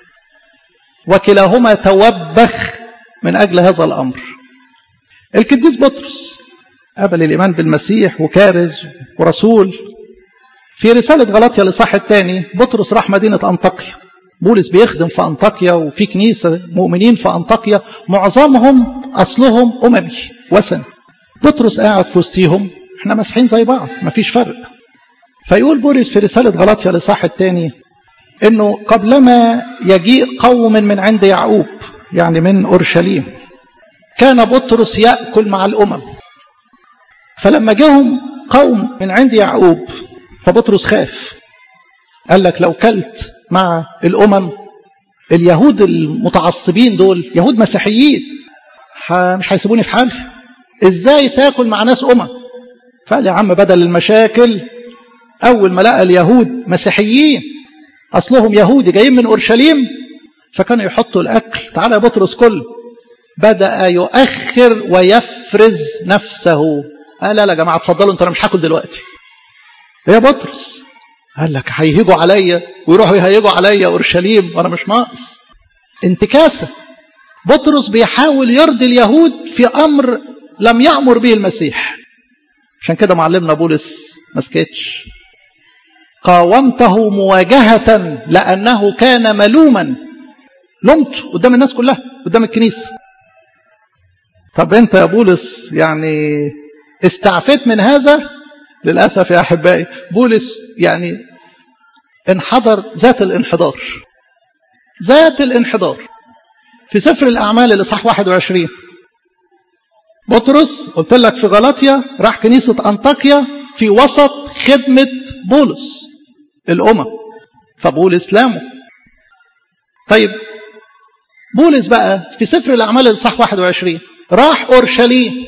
وكلاهما توبخ من أجل هذا الأمر القديس بطرس قبل الإيمان بالمسيح وكارز ورسول في رسالة غلطية لصح الثاني بطرس راح مدينة أنطاكيا بولس بيخدم في أنطاكيا وفي كنيسة مؤمنين في أنطاكيا معظمهم أصلهم أممي وثن بطرس قاعد في وسطيهم احنا مسيحيين زي بعض مفيش فرق فيقول بولس في رسالة غلطية لصح الثاني انه قبلما يجيء قوم من عند يعقوب يعني من اورشليم كان بطرس ياكل مع الامم فلما جاهم قوم من عند يعقوب فبطرس خاف قال لك لو كلت مع الامم اليهود المتعصبين دول يهود مسيحيين مش هيسيبوني في حالي ازاي تاكل مع ناس امم فقال يا عم بدل المشاكل اول ما لقى اليهود مسيحيين اصلهم يهودي جايين من اورشليم فكانوا يحطوا الاكل تعالى يا بطرس كل بدا يؤخر ويفرز نفسه قال لا لا يا جماعه اتفضلوا انتوا انا مش هاكل دلوقتي يا بطرس قال لك هيهيجوا عليا ويروحوا يهيجوا عليا اورشليم وانا مش ناقص انتكاسه بطرس بيحاول يرضي اليهود في امر لم يامر به المسيح عشان كده معلمنا بولس ما سكتش قاومته مواجهة لأنه كان ملوما لمت قدام الناس كلها قدام الكنيسة طب أنت يا بولس يعني استعفيت من هذا للأسف يا أحبائي بولس يعني انحدر ذات الانحدار ذات الانحدار في سفر الأعمال الإصحاح 21 بطرس قلت لك في غلطيا راح كنيسة أنطاكيا في وسط خدمة بولس الأمم فبولس لامه طيب بولس بقى في سفر الأعمال الإصحاح 21 راح أورشليم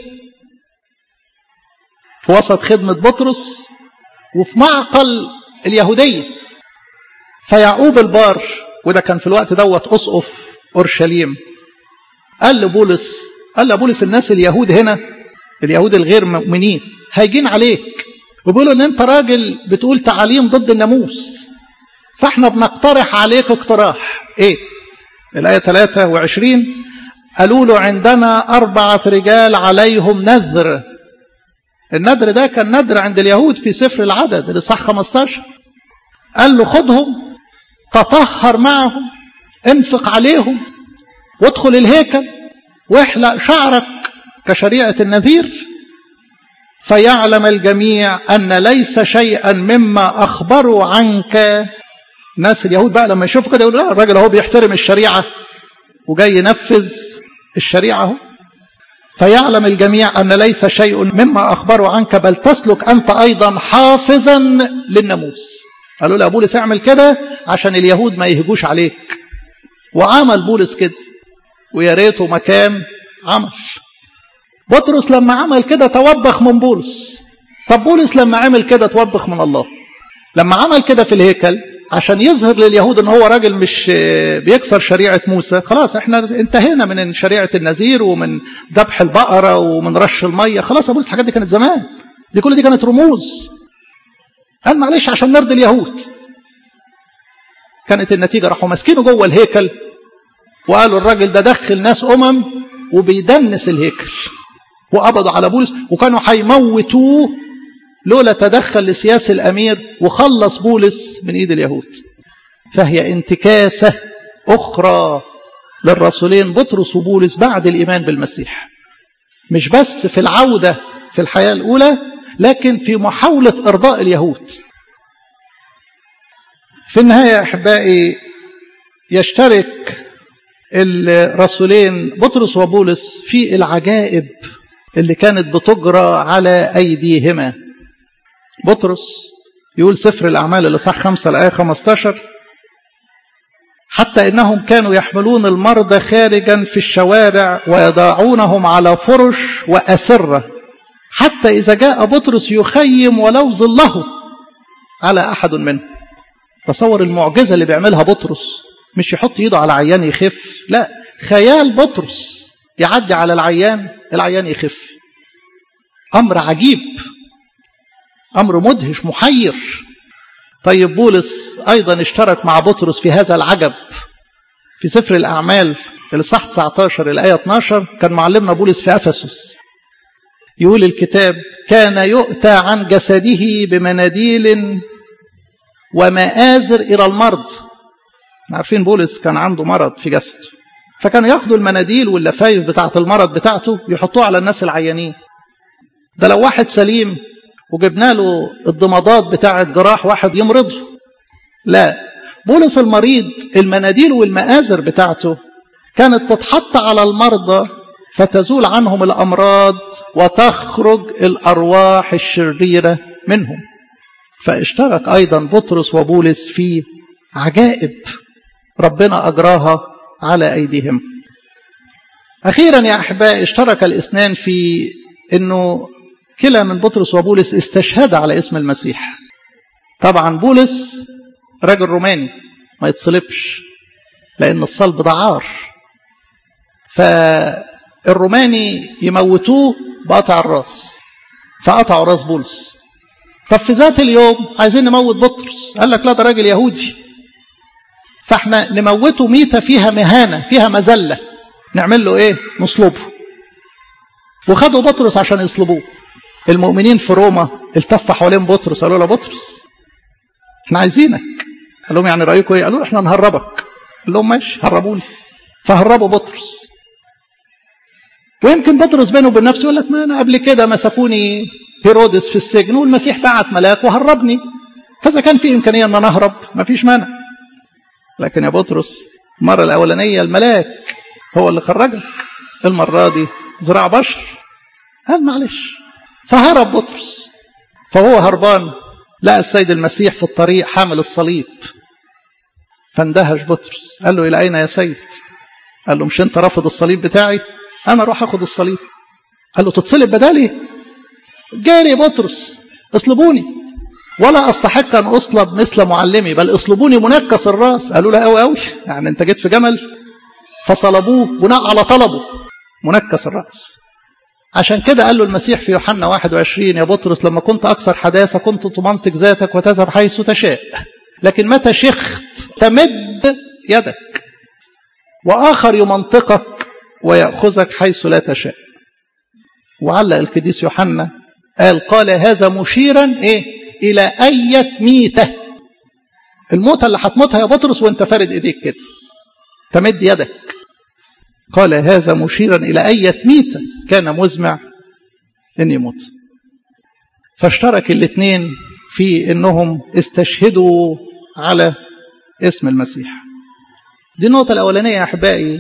في وسط خدمة بطرس وفي معقل اليهودية فيعقوب البار وده كان في الوقت دوت أسقف أورشليم قال لبولس قال لبولس الناس اليهود هنا اليهود الغير مؤمنين هايجين عليك وبيقولوا ان انت راجل بتقول تعاليم ضد الناموس فاحنا بنقترح عليك اقتراح ايه الآية 23 قالوا له عندنا أربعة رجال عليهم نذر النذر ده كان نذر عند اليهود في سفر العدد اللي صح 15 قال له خدهم تطهر معهم انفق عليهم وادخل الهيكل واحلق شعرك كشريعة النذير فيعلم الجميع أن ليس شيئا مما أخبروا عنك ناس اليهود بقى لما يشوفوا كده يقولوا لا الراجل اهو بيحترم الشريعة وجاي ينفذ الشريعة اهو فيعلم الجميع أن ليس شيء مما أخبروا عنك بل تسلك أنت أيضا حافظا للناموس قالوا له بولس اعمل كده عشان اليهود ما يهجوش عليك وعمل بولس كده ويا ريته مكان عمل بطرس لما عمل كده توبخ من بولس طب بولس لما عمل كده توبخ من الله لما عمل كده في الهيكل عشان يظهر لليهود ان هو راجل مش بيكسر شريعة موسى خلاص احنا انتهينا من شريعة النذير ومن ذبح البقرة ومن رش المية خلاص يا بولس الحاجات دي كانت زمان دي كل دي كانت رموز قال معلش عشان نرضي اليهود كانت النتيجة راحوا ماسكينه جوه الهيكل وقالوا الراجل ده دخل ناس أمم وبيدنس الهيكل وقبضوا على بولس وكانوا هيموتوه لولا تدخل لسياس الأمير وخلص بولس من إيد اليهود فهي انتكاسة أخرى للرسولين بطرس وبولس بعد الإيمان بالمسيح مش بس في العودة في الحياة الأولى لكن في محاولة إرضاء اليهود في النهاية أحبائي يشترك الرسولين بطرس وبولس في العجائب اللي كانت بتجرى على أيديهما بطرس يقول سفر الأعمال اللي صح خمسة الآية 15 حتى إنهم كانوا يحملون المرضى خارجا في الشوارع ويضعونهم على فرش وأسرة حتى إذا جاء بطرس يخيم ولو ظله على أحد منهم تصور المعجزة اللي بيعملها بطرس مش يحط ايده على عيان يخف لا خيال بطرس يعدي على العيان العيان يخف أمر عجيب أمر مدهش محير طيب بولس أيضا اشترك مع بطرس في هذا العجب في سفر الأعمال الإصحاح 19 الآية 12 كان معلمنا بولس في أفسس يقول الكتاب كان يؤتى عن جسده بمناديل ومآزر إلى المرض عارفين بولس كان عنده مرض في جسده فكانوا ياخدوا المناديل واللفايف بتاعة المرض بتاعته يحطوها على الناس العيانين ده لو واحد سليم وجبنا له الضمادات بتاعة جراح واحد يمرضه لا بولس المريض المناديل والمآزر بتاعته كانت تتحط على المرضى فتزول عنهم الأمراض وتخرج الأرواح الشريرة منهم فاشترك أيضا بطرس وبولس في عجائب ربنا أجراها على أيديهم أخيرا يا أحباء اشترك الاثنان في أنه كلا من بطرس وبولس استشهد على اسم المسيح طبعا بولس راجل روماني ما يتصلبش لأن الصلب ده عار فالروماني يموتوه بقطع الراس فقطعوا راس بولس طب في ذات اليوم عايزين نموت بطرس قال لك لا ده راجل يهودي فاحنا نموته ميتة فيها مهانة فيها مذلة نعمل له ايه نصلبه وخدوا بطرس عشان يصلبوه المؤمنين في روما التفوا حوالين بطرس قالوا له بطرس احنا عايزينك قال لهم يعني رايكم ايه قالوا احنا نهربك قال لهم ماشي هربوني فهربوا بطرس ويمكن بطرس بينه وبين نفسه يقول لك ما انا قبل كده مسكوني هيرودس في السجن والمسيح بعت ملاك وهربني فاذا كان في امكانيه ان انا اهرب ما فيش مانع لكن يا بطرس المره الاولانيه الملاك هو اللي خرجك المره دي ذراع بشر قال معلش فهرب بطرس فهو هربان لقى السيد المسيح في الطريق حامل الصليب فاندهش بطرس قال له الى اين يا سيد قال له مش انت رافض الصليب بتاعي انا اروح اخد الصليب قال له تتصلب بدالي جاري بطرس اصلبوني ولا استحق ان اصلب مثل معلمي بل اصلبوني منكس الراس قالوا له قوي قوي يعني انت جيت في جمل فصلبوه بناء على طلبه منكس الراس عشان كده قال له المسيح في يوحنا 21 يا بطرس لما كنت اكثر حداثه كنت تمنطق ذاتك وتذهب حيث تشاء لكن متى شخت تمد يدك واخر يمنطقك وياخذك حيث لا تشاء وعلق القديس يوحنا قال قال هذا مشيرا ايه الى اية ميتة الموتة اللي هتموتها يا بطرس وانت فارد ايديك كده تمد يدك قال هذا مشيرا الى اية ميتة كان مزمع ان يموت فاشترك الاثنين في انهم استشهدوا على اسم المسيح دي النقطة الأولانية يا أحبائي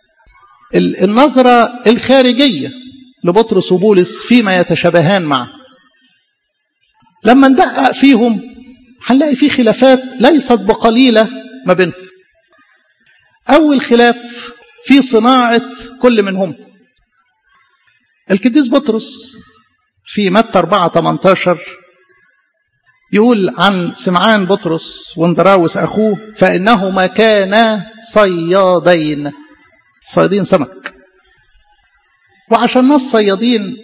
النظرة الخارجية لبطرس وبولس فيما يتشابهان معه لما ندقق فيهم هنلاقي في خلافات ليست بقليلة ما بينهم أول خلاف في صناعة كل منهم القديس بطرس في متى 4 18 يقول عن سمعان بطرس واندراوس أخوه فإنهما كانا صيادين صيادين سمك وعشان ناس صيادين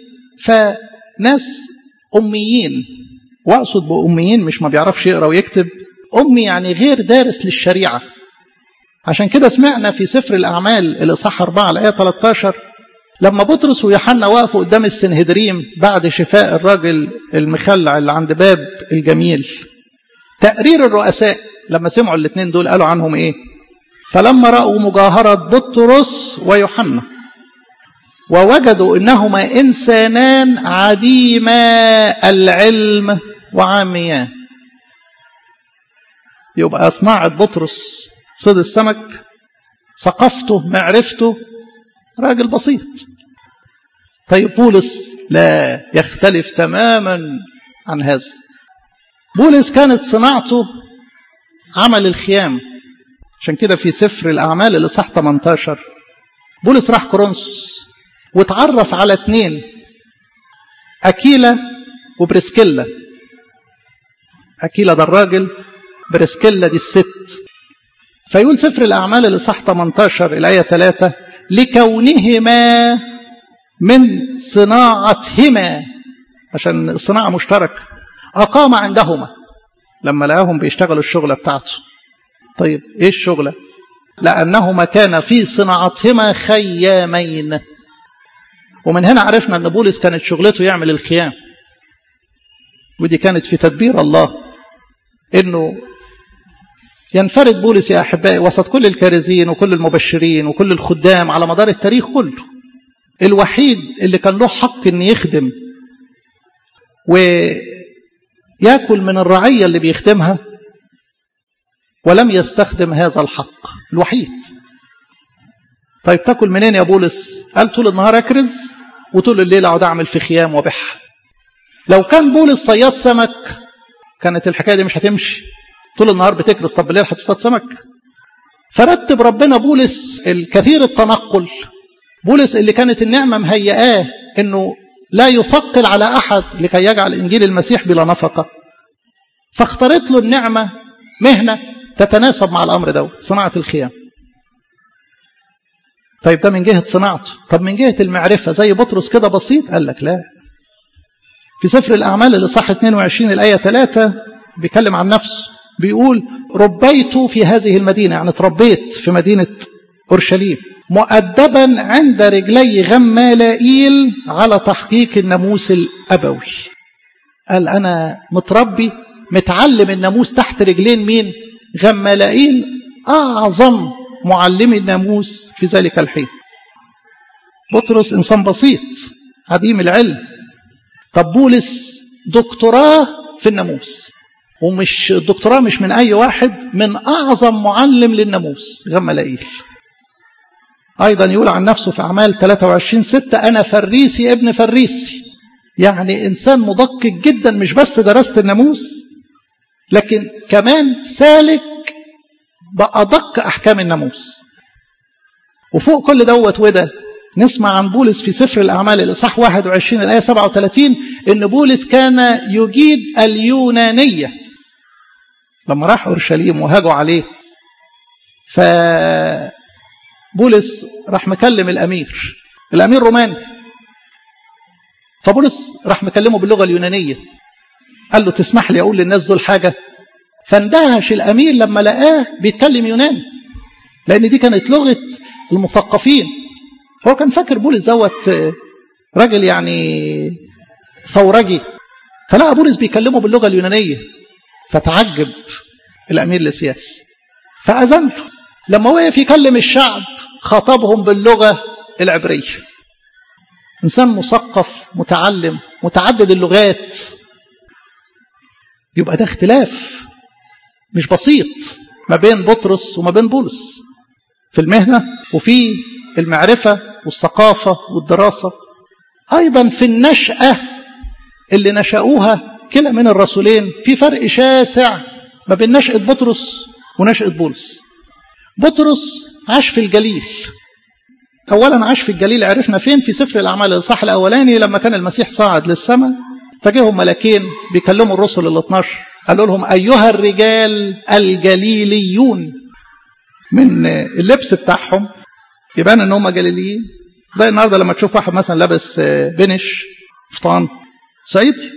فناس أميين وأقصد بأميين مش ما بيعرفش يقرأ ويكتب أمي يعني غير دارس للشريعة عشان كده سمعنا في سفر الأعمال الإصحاح 4 الآية 13 لما بطرس ويوحنا وقفوا قدام السنهدريم بعد شفاء الراجل المخلع اللي عند باب الجميل تقرير الرؤساء لما سمعوا الاثنين دول قالوا عنهم ايه فلما رأوا مجاهرة بطرس ويوحنا ووجدوا انهما انسانان عديما العلم وعاميان يبقى صناعة بطرس صيد السمك ثقافته معرفته راجل بسيط طيب بولس لا يختلف تماما عن هذا بولس كانت صناعته عمل الخيام عشان كده في سفر الأعمال اللي صح 18 بولس راح كورنثوس واتعرف على اتنين أكيلا وبريسكيلا أكيلا ده الراجل بريسكيلا دي الست فيقول سفر الأعمال اللي صح 18 الآية 3 لكونهما من صناعتهما عشان الصناعة مشتركة أقام عندهما لما لقاهم بيشتغلوا الشغلة بتاعته طيب إيه الشغلة لأنهما كان في صناعتهما خيامين ومن هنا عرفنا أن بولس كانت شغلته يعمل الخيام ودي كانت في تدبير الله أنه ينفرد بولس يا أحبائي وسط كل الكارزين وكل المبشرين وكل الخدام على مدار التاريخ كله الوحيد اللي كان له حق أن يخدم ويأكل من الرعية اللي بيخدمها ولم يستخدم هذا الحق الوحيد طيب تاكل منين يا بولس قال طول النهار اكرز وطول الليل اقعد اعمل في خيام وبح لو كان بولس صياد سمك كانت الحكايه دي مش هتمشي طول النهار بتكرز طب بالليل هتصطاد سمك فرتب ربنا بولس الكثير التنقل بولس اللي كانت النعمة مهيئاه انه لا يثقل على احد لكي يجعل انجيل المسيح بلا نفقة فاختارت له النعمة مهنة تتناسب مع الامر دوت صناعة الخيام طيب ده من جهة صناعته طب من جهة المعرفة زي بطرس كده بسيط قال لك لا في سفر الأعمال اللي صح 22 الآية 3 بيكلم عن نفسه بيقول ربيت في هذه المدينة يعني تربيت في مدينة أورشليم مؤدبا عند رجلي غمالائيل على تحقيق الناموس الأبوي قال أنا متربي متعلم الناموس تحت رجلين مين غمالائيل أعظم معلمي الناموس في ذلك الحين بطرس إنسان بسيط عديم العلم طب بولس دكتوراه في الناموس ومش الدكتوراه مش من أي واحد من أعظم معلم للناموس غمالائيل أيضا يقول عن نفسه في أعمال 23 6 أنا فريسي ابن فريسي يعني إنسان مدقق جدا مش بس درست الناموس لكن كمان سالك بأدق أحكام الناموس وفوق كل دوت وده نسمع عن بولس في سفر الأعمال الإصحاح 21 الآية 37 إن بولس كان يجيد اليونانية لما راح أورشليم وهاجوا عليه فبولس راح مكلم الأمير الأمير روماني فبولس راح مكلمه باللغة اليونانية قال له تسمح لي أقول للناس دول حاجة فاندهش الأمير لما لقاه بيتكلم يوناني لأن دي كانت لغة المثقفين هو كان فاكر بولس دوت راجل يعني ثورجي فلقى بولس بيكلمه باللغة اليونانية فتعجب الأمير لسياس فأذن له لما وقف يكلم الشعب خاطبهم باللغة العبرية إنسان مثقف متعلم متعدد اللغات يبقى ده اختلاف مش بسيط ما بين بطرس وما بين بولس في المهنة وفي المعرفة والثقافة والدراسة أيضا في النشأة اللي نشأوها كلا من الرسولين في فرق شاسع ما بين نشأة بطرس ونشأة بولس بطرس عاش في الجليل أولا عاش في الجليل عرفنا فين في سفر الأعمال الإصحاح الأولاني لما كان المسيح صاعد للسماء فجاهم ملاكين بيكلموا الرسل ال 12 قالوا لهم أيها الرجال الجليليون من اللبس بتاعهم يبان ان هم جليليين زي النهارده لما تشوف واحد مثلا لابس بنش فطان صعيدي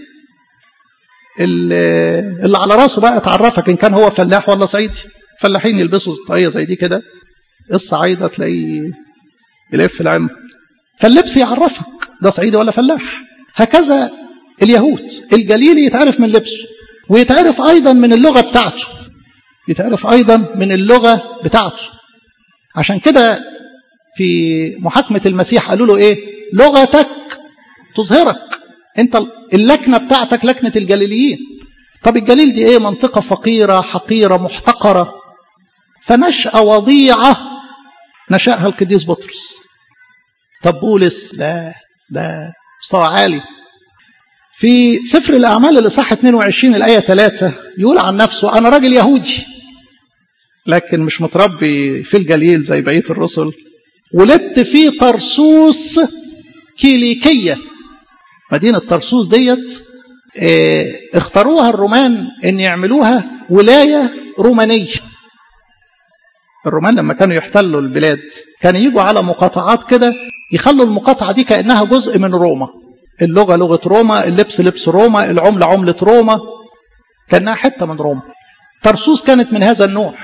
اللي على راسه بقى تعرفك ان كان هو فلاح ولا صعيدي فلاحين يلبسوا طاقيه زي دي كده الصعايده تلاقيه يلف العم فاللبس يعرفك ده صعيدي ولا فلاح هكذا اليهود الجليلي يتعرف من لبسه ويتعرف ايضا من اللغه بتاعته يتعرف ايضا من اللغه بتاعته عشان كده في محاكمة المسيح قالوا له ايه لغتك تظهرك انت اللكنة بتاعتك لكنة الجليليين طب الجليل دي ايه منطقة فقيرة حقيرة محتقرة فنشأة وضيعة نشأها القديس بطرس طب بولس لا ده مستوى عالي في سفر الأعمال اللي صح 22 الآية 3 يقول عن نفسه أنا راجل يهودي لكن مش متربي في الجليل زي بقية الرسل ولدت في طرسوس كيليكية مدينة طرسوس ديت اه اختاروها الرومان ان يعملوها ولاية رومانية الرومان لما كانوا يحتلوا البلاد كانوا يجوا على مقاطعات كده يخلوا المقاطعة دي كأنها جزء من روما اللغة لغة روما اللبس لبس روما العملة عملة روما كأنها حتة من روما طرسوس كانت من هذا النوع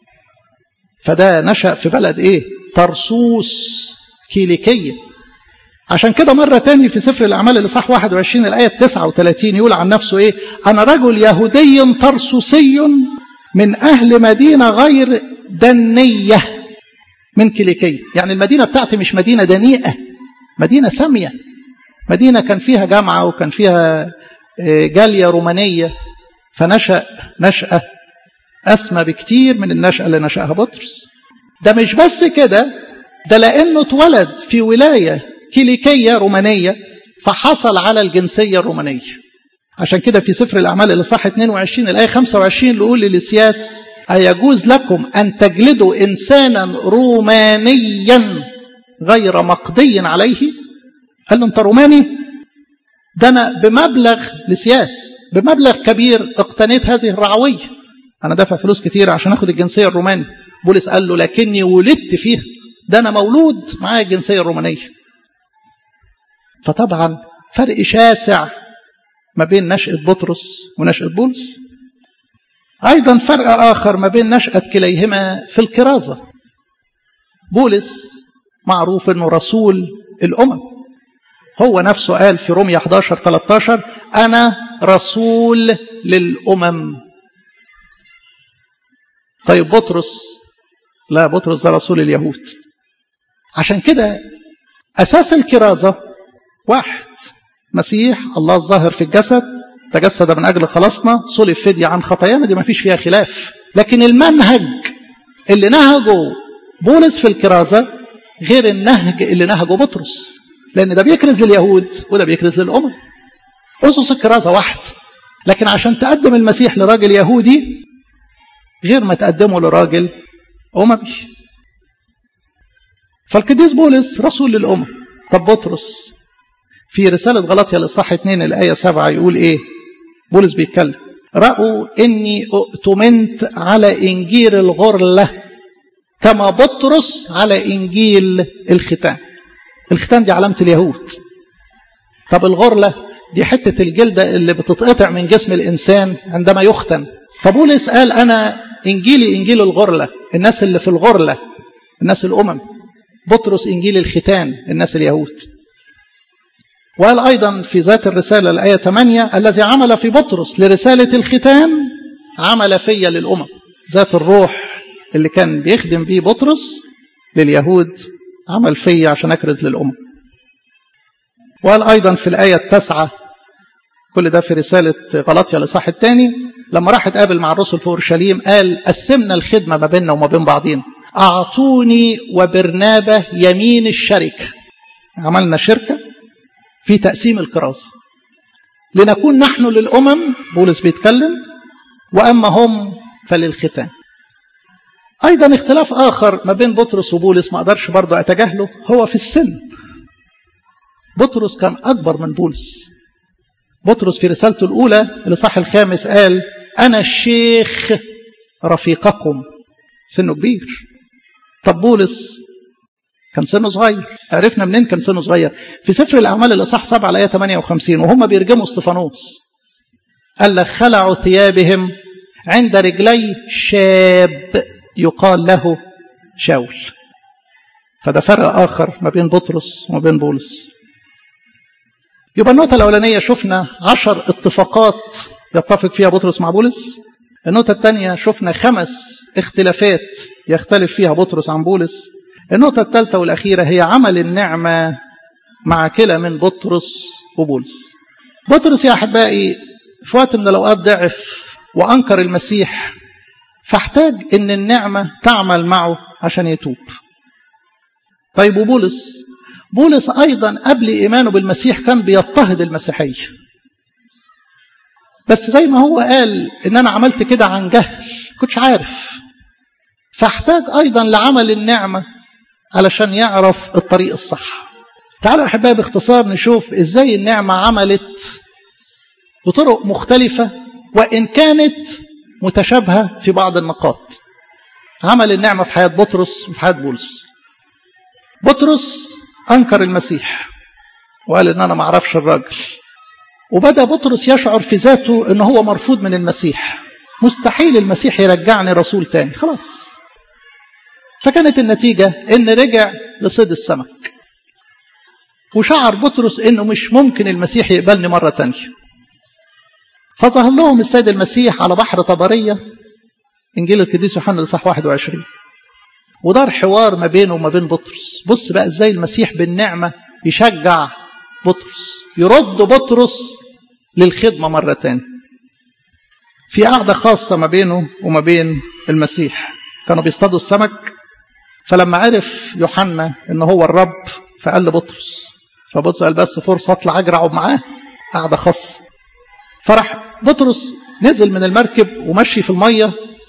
فده نشأ في بلد ايه طرسوس كيليكية عشان كده مرة تاني في سفر الأعمال اللي صح 21 الآية 39 يقول عن نفسه إيه أنا رجل يهودي طرسوسي من أهل مدينة غير دنية من كيليكية يعني المدينة بتاعتي مش مدينة دنيئة مدينة سامية مدينة كان فيها جامعة وكان فيها جالية رومانية فنشأ نشأة أسمى بكتير من النشأة اللي نشأها بطرس ده مش بس كده ده لأنه اتولد في ولاية كيليكية رومانية فحصل على الجنسية الرومانية عشان كده في سفر الأعمال اللي صح 22 الآية 25 اللي يقول للسياس أيجوز لكم أن تجلدوا إنسانا رومانيا غير مقضي عليه قال له أنت روماني ده أنا بمبلغ لسياس بمبلغ كبير اقتنيت هذه الرعوية أنا دافع فلوس كتير عشان أخد الجنسية الرومانية بولس قال له لكني ولدت فيها ده أنا مولود معايا الجنسية الرومانية فطبعا فرق شاسع ما بين نشأة بطرس ونشأة بولس أيضا فرق آخر ما بين نشأة كليهما في الكرازة بولس معروف أنه رسول الأمم هو نفسه قال في رومية 11 13 أنا رسول للأمم طيب بطرس لا بطرس ده رسول اليهود عشان كده أساس الكرازة واحد مسيح الله الظاهر في الجسد تجسد من أجل خلاصنا صلب فدية عن خطايانا دي ما فيش فيها خلاف لكن المنهج اللي نهجه بولس في الكرازة غير النهج اللي نهجه بطرس لأن ده بيكرز لليهود وده بيكرز للأمم أسس الكرازة واحد لكن عشان تقدم المسيح لراجل يهودي غير ما تقدمه لراجل أممي فالقديس بولس رسول للأمم طب بطرس في رسالة غلطية للصح 2 الآية 7 يقول إيه بولس بيتكلم رأوا إني أؤتمنت على إنجيل الغرلة كما بطرس على إنجيل الختان الختان دي علامة اليهود طب الغرلة دي حتة الجلدة اللي بتتقطع من جسم الإنسان عندما يختن فبولس قال أنا إنجيلي إنجيل الغرلة الناس اللي في الغرلة الناس الأمم بطرس إنجيل الختان الناس اليهود وقال أيضا في ذات الرسالة الآية 8 الذي عمل في بطرس لرسالة الختان عمل فيا للأمم ذات الروح اللي كان بيخدم بيه بطرس لليهود عمل فيا عشان أكرز للأمم وقال أيضا في الآية التاسعة كل ده في رسالة غلطية لصح الثاني لما راح اتقابل مع الرسل في أورشليم قال قسمنا الخدمة ما بيننا وما بين بعضين أعطوني وبرنابة يمين الشركة عملنا شركة في تقسيم الكراسة لنكون نحن للأمم بولس بيتكلم وأما هم فللختان أيضا اختلاف آخر ما بين بطرس وبولس ما أقدرش برضه أتجاهله هو في السن بطرس كان أكبر من بولس بطرس في رسالته الأولى الإصحاح الخامس قال أنا الشيخ رفيقكم سنه كبير طب بولس كان سنه صغير عرفنا منين كان سنه صغير في سفر الأعمال الإصحاح 7 الآية 58 وهم بيرجموا استفانوس قال لك خلعوا ثيابهم عند رجلي شاب يقال له شاول فده فرق آخر ما بين بطرس وما بين بولس يبقى النقطة الأولانية شفنا عشر اتفاقات يتفق فيها بطرس مع بولس النقطة الثانية شفنا خمس اختلافات يختلف فيها بطرس عن بولس النقطة الثالثة والأخيرة هي عمل النعمة مع كلا من بطرس وبولس بطرس يا أحبائي في وقت من الأوقات ضعف وأنكر المسيح فاحتاج أن النعمة تعمل معه عشان يتوب طيب وبولس بولس أيضا قبل إيمانه بالمسيح كان بيضطهد المسيحية بس زي ما هو قال إن أنا عملت كده عن جهل كنتش عارف فاحتاج أيضا لعمل النعمة علشان يعرف الطريق الصح تعالوا أحبائي باختصار نشوف إزاي النعمة عملت بطرق مختلفة وإن كانت متشابهة في بعض النقاط عمل النعمة في حياة بطرس وفي حياة بولس بطرس أنكر المسيح وقال إن أنا ما أعرفش الراجل وبدأ بطرس يشعر في ذاته إن هو مرفوض من المسيح مستحيل المسيح يرجعني رسول تاني خلاص فكانت النتيجة إن رجع لصيد السمك وشعر بطرس إنه مش ممكن المسيح يقبلني مرة تانية فظهر لهم السيد المسيح على بحر طبرية إنجيل القديس يوحنا الإصحاح 21 ودار حوار ما بينه وما بين بطرس بص بقى ازاي المسيح بالنعمة يشجع بطرس يرد بطرس للخدمة مرة تانية في قعدة خاصة ما بينه وما بين المسيح كانوا بيصطادوا السمك فلما عرف يوحنا ان هو الرب فقال لبطرس فبطرس قال بس فرصة اطلع اجرع معاه قعدة خاصة فرح بطرس نزل من المركب ومشي في المية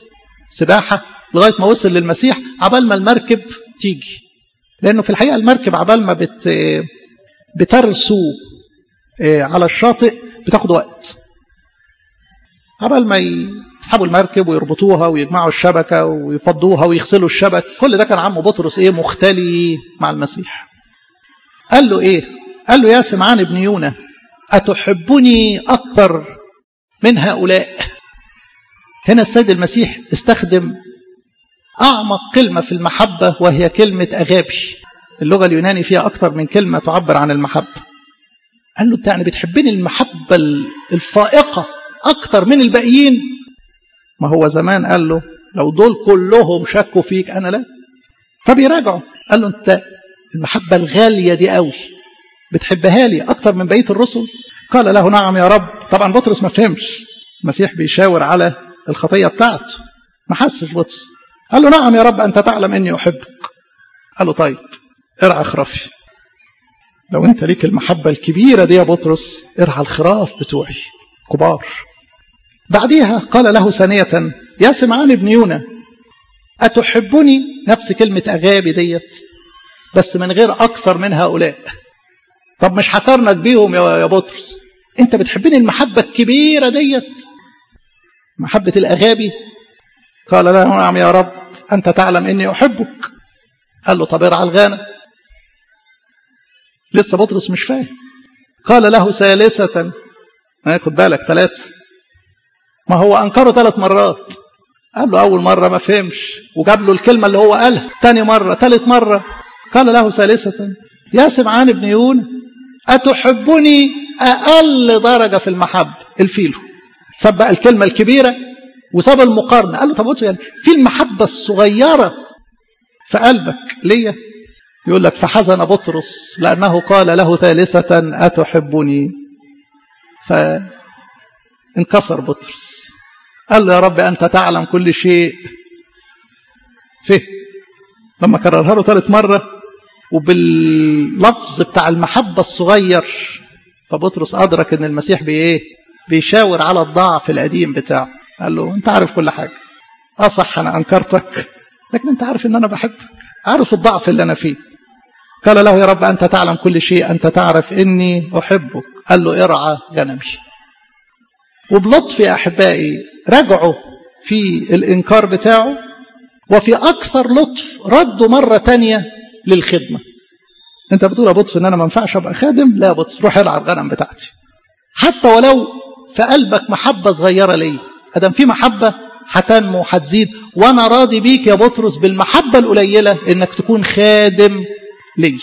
سباحة لغاية ما وصل للمسيح عبال ما المركب تيجي لأنه في الحقيقة المركب عبال ما بت بترسو على الشاطئ بتاخد وقت عبال ما يسحبوا المركب ويربطوها ويجمعوا الشبكة ويفضوها ويغسلوا الشبك كل ده كان عمه بطرس ايه مختلي مع المسيح قال له ايه قال له يا سمعان ابن يونا أتحبني أكثر من هؤلاء هنا السيد المسيح استخدم أعمق كلمة في المحبة وهي كلمة أغابي اللغة اليوناني فيها أكثر من كلمة تعبر عن المحبة قال له أنت يعني بتحبني المحبة الفائقة أكثر من الباقيين ما هو زمان قال له لو دول كلهم شكوا فيك أنا لا فبيراجعوا قال له أنت المحبة الغالية دي قوي بتحبها لي أكثر من بقية الرسل قال له نعم يا رب طبعا بطرس ما فهمش المسيح بيشاور على الخطية بتاعته ما حسش بطرس قال له نعم يا رب أنت تعلم أني أحبك قال له طيب ارعى خرافي لو أنت ليك المحبة الكبيرة دي يا بطرس ارعى الخراف بتوعي كبار بعديها قال له ثانية يا سمعان ابن يونا أتحبني نفس كلمة أغابي ديت بس من غير أكثر من هؤلاء طب مش هقارنك بيهم يا بطرس انت بتحبني المحبة الكبيرة ديت محبة الأغابي قال له نعم يا رب أنت تعلم إني أحبك قال له طب ارعى الغنم لسه بطرس مش فاهم قال له ثالثة ما خد بالك ثلاثة ما هو أنكره ثلاث مرات قال له أول مرة ما فهمش وجاب له الكلمة اللي هو قالها ثاني مرة ثالث مرة قال له ثالثة يا سمعان ابن يون أتحبني أقل درجة في المحبة الفيلو ساب بقى الكلمة الكبيرة وساب المقارنة قال له طب يعني في المحبة الصغيرة في قلبك ليا يقول لك فحزن بطرس لأنه قال له ثالثة أتحبني فانكسر بطرس قال له يا رب أنت تعلم كل شيء فيه لما كررها له ثالث مرة وباللفظ بتاع المحبة الصغير فبطرس أدرك أن المسيح بإيه بيشاور على الضعف القديم بتاعه قال له أنت عارف كل حاجة أصح أنا أنكرتك لكن أنت عارف أن أنا بحبك عارف الضعف اللي أنا فيه قال له يا رب أنت تعلم كل شيء أنت تعرف إني أحبك قال له ارعى غنمي وبلطف يا أحبائي رجعوا في الإنكار بتاعه وفي أكثر لطف ردوا مرة تانية للخدمة أنت بتقول يا بطس إن أنا ما ينفعش أبقى خادم لا يا بطس روح العب الغنم بتاعتي حتى ولو في قلبك محبة صغيرة ليا أدم في محبة هتنمو وهتزيد وأنا راضي بيك يا بطرس بالمحبة القليلة إنك تكون خادم لي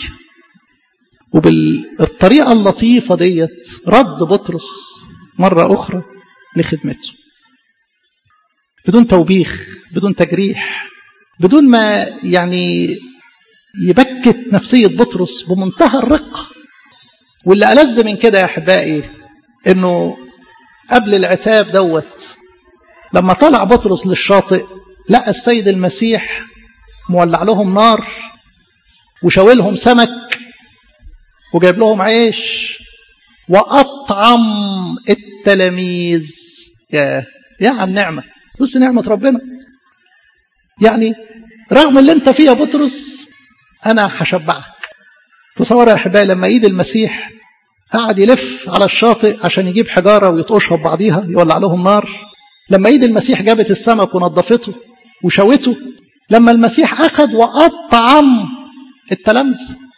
وبالطريقة اللطيفة ديت رد بطرس مرة أخرى لخدمته بدون توبيخ بدون تجريح بدون ما يعني يبكت نفسية بطرس بمنتهى الرقة واللي ألذ من كده يا أحبائي إنه قبل العتاب دوت لما طلع بطرس للشاطئ لقى السيد المسيح مولع لهم نار وشاولهم سمك وجايب لهم عيش وأطعم التلاميذ يا يا عن نعمة بص نعمة ربنا يعني رغم اللي انت فيه يا بطرس انا هشبعك تصور يا احبائي لما ايد المسيح قعد يلف على الشاطئ عشان يجيب حجاره ويطقشها ببعضيها يولع لهم نار لما ايد المسيح جابت السمك ونظفته وشوته لما المسيح اخذ واطعم التلامذ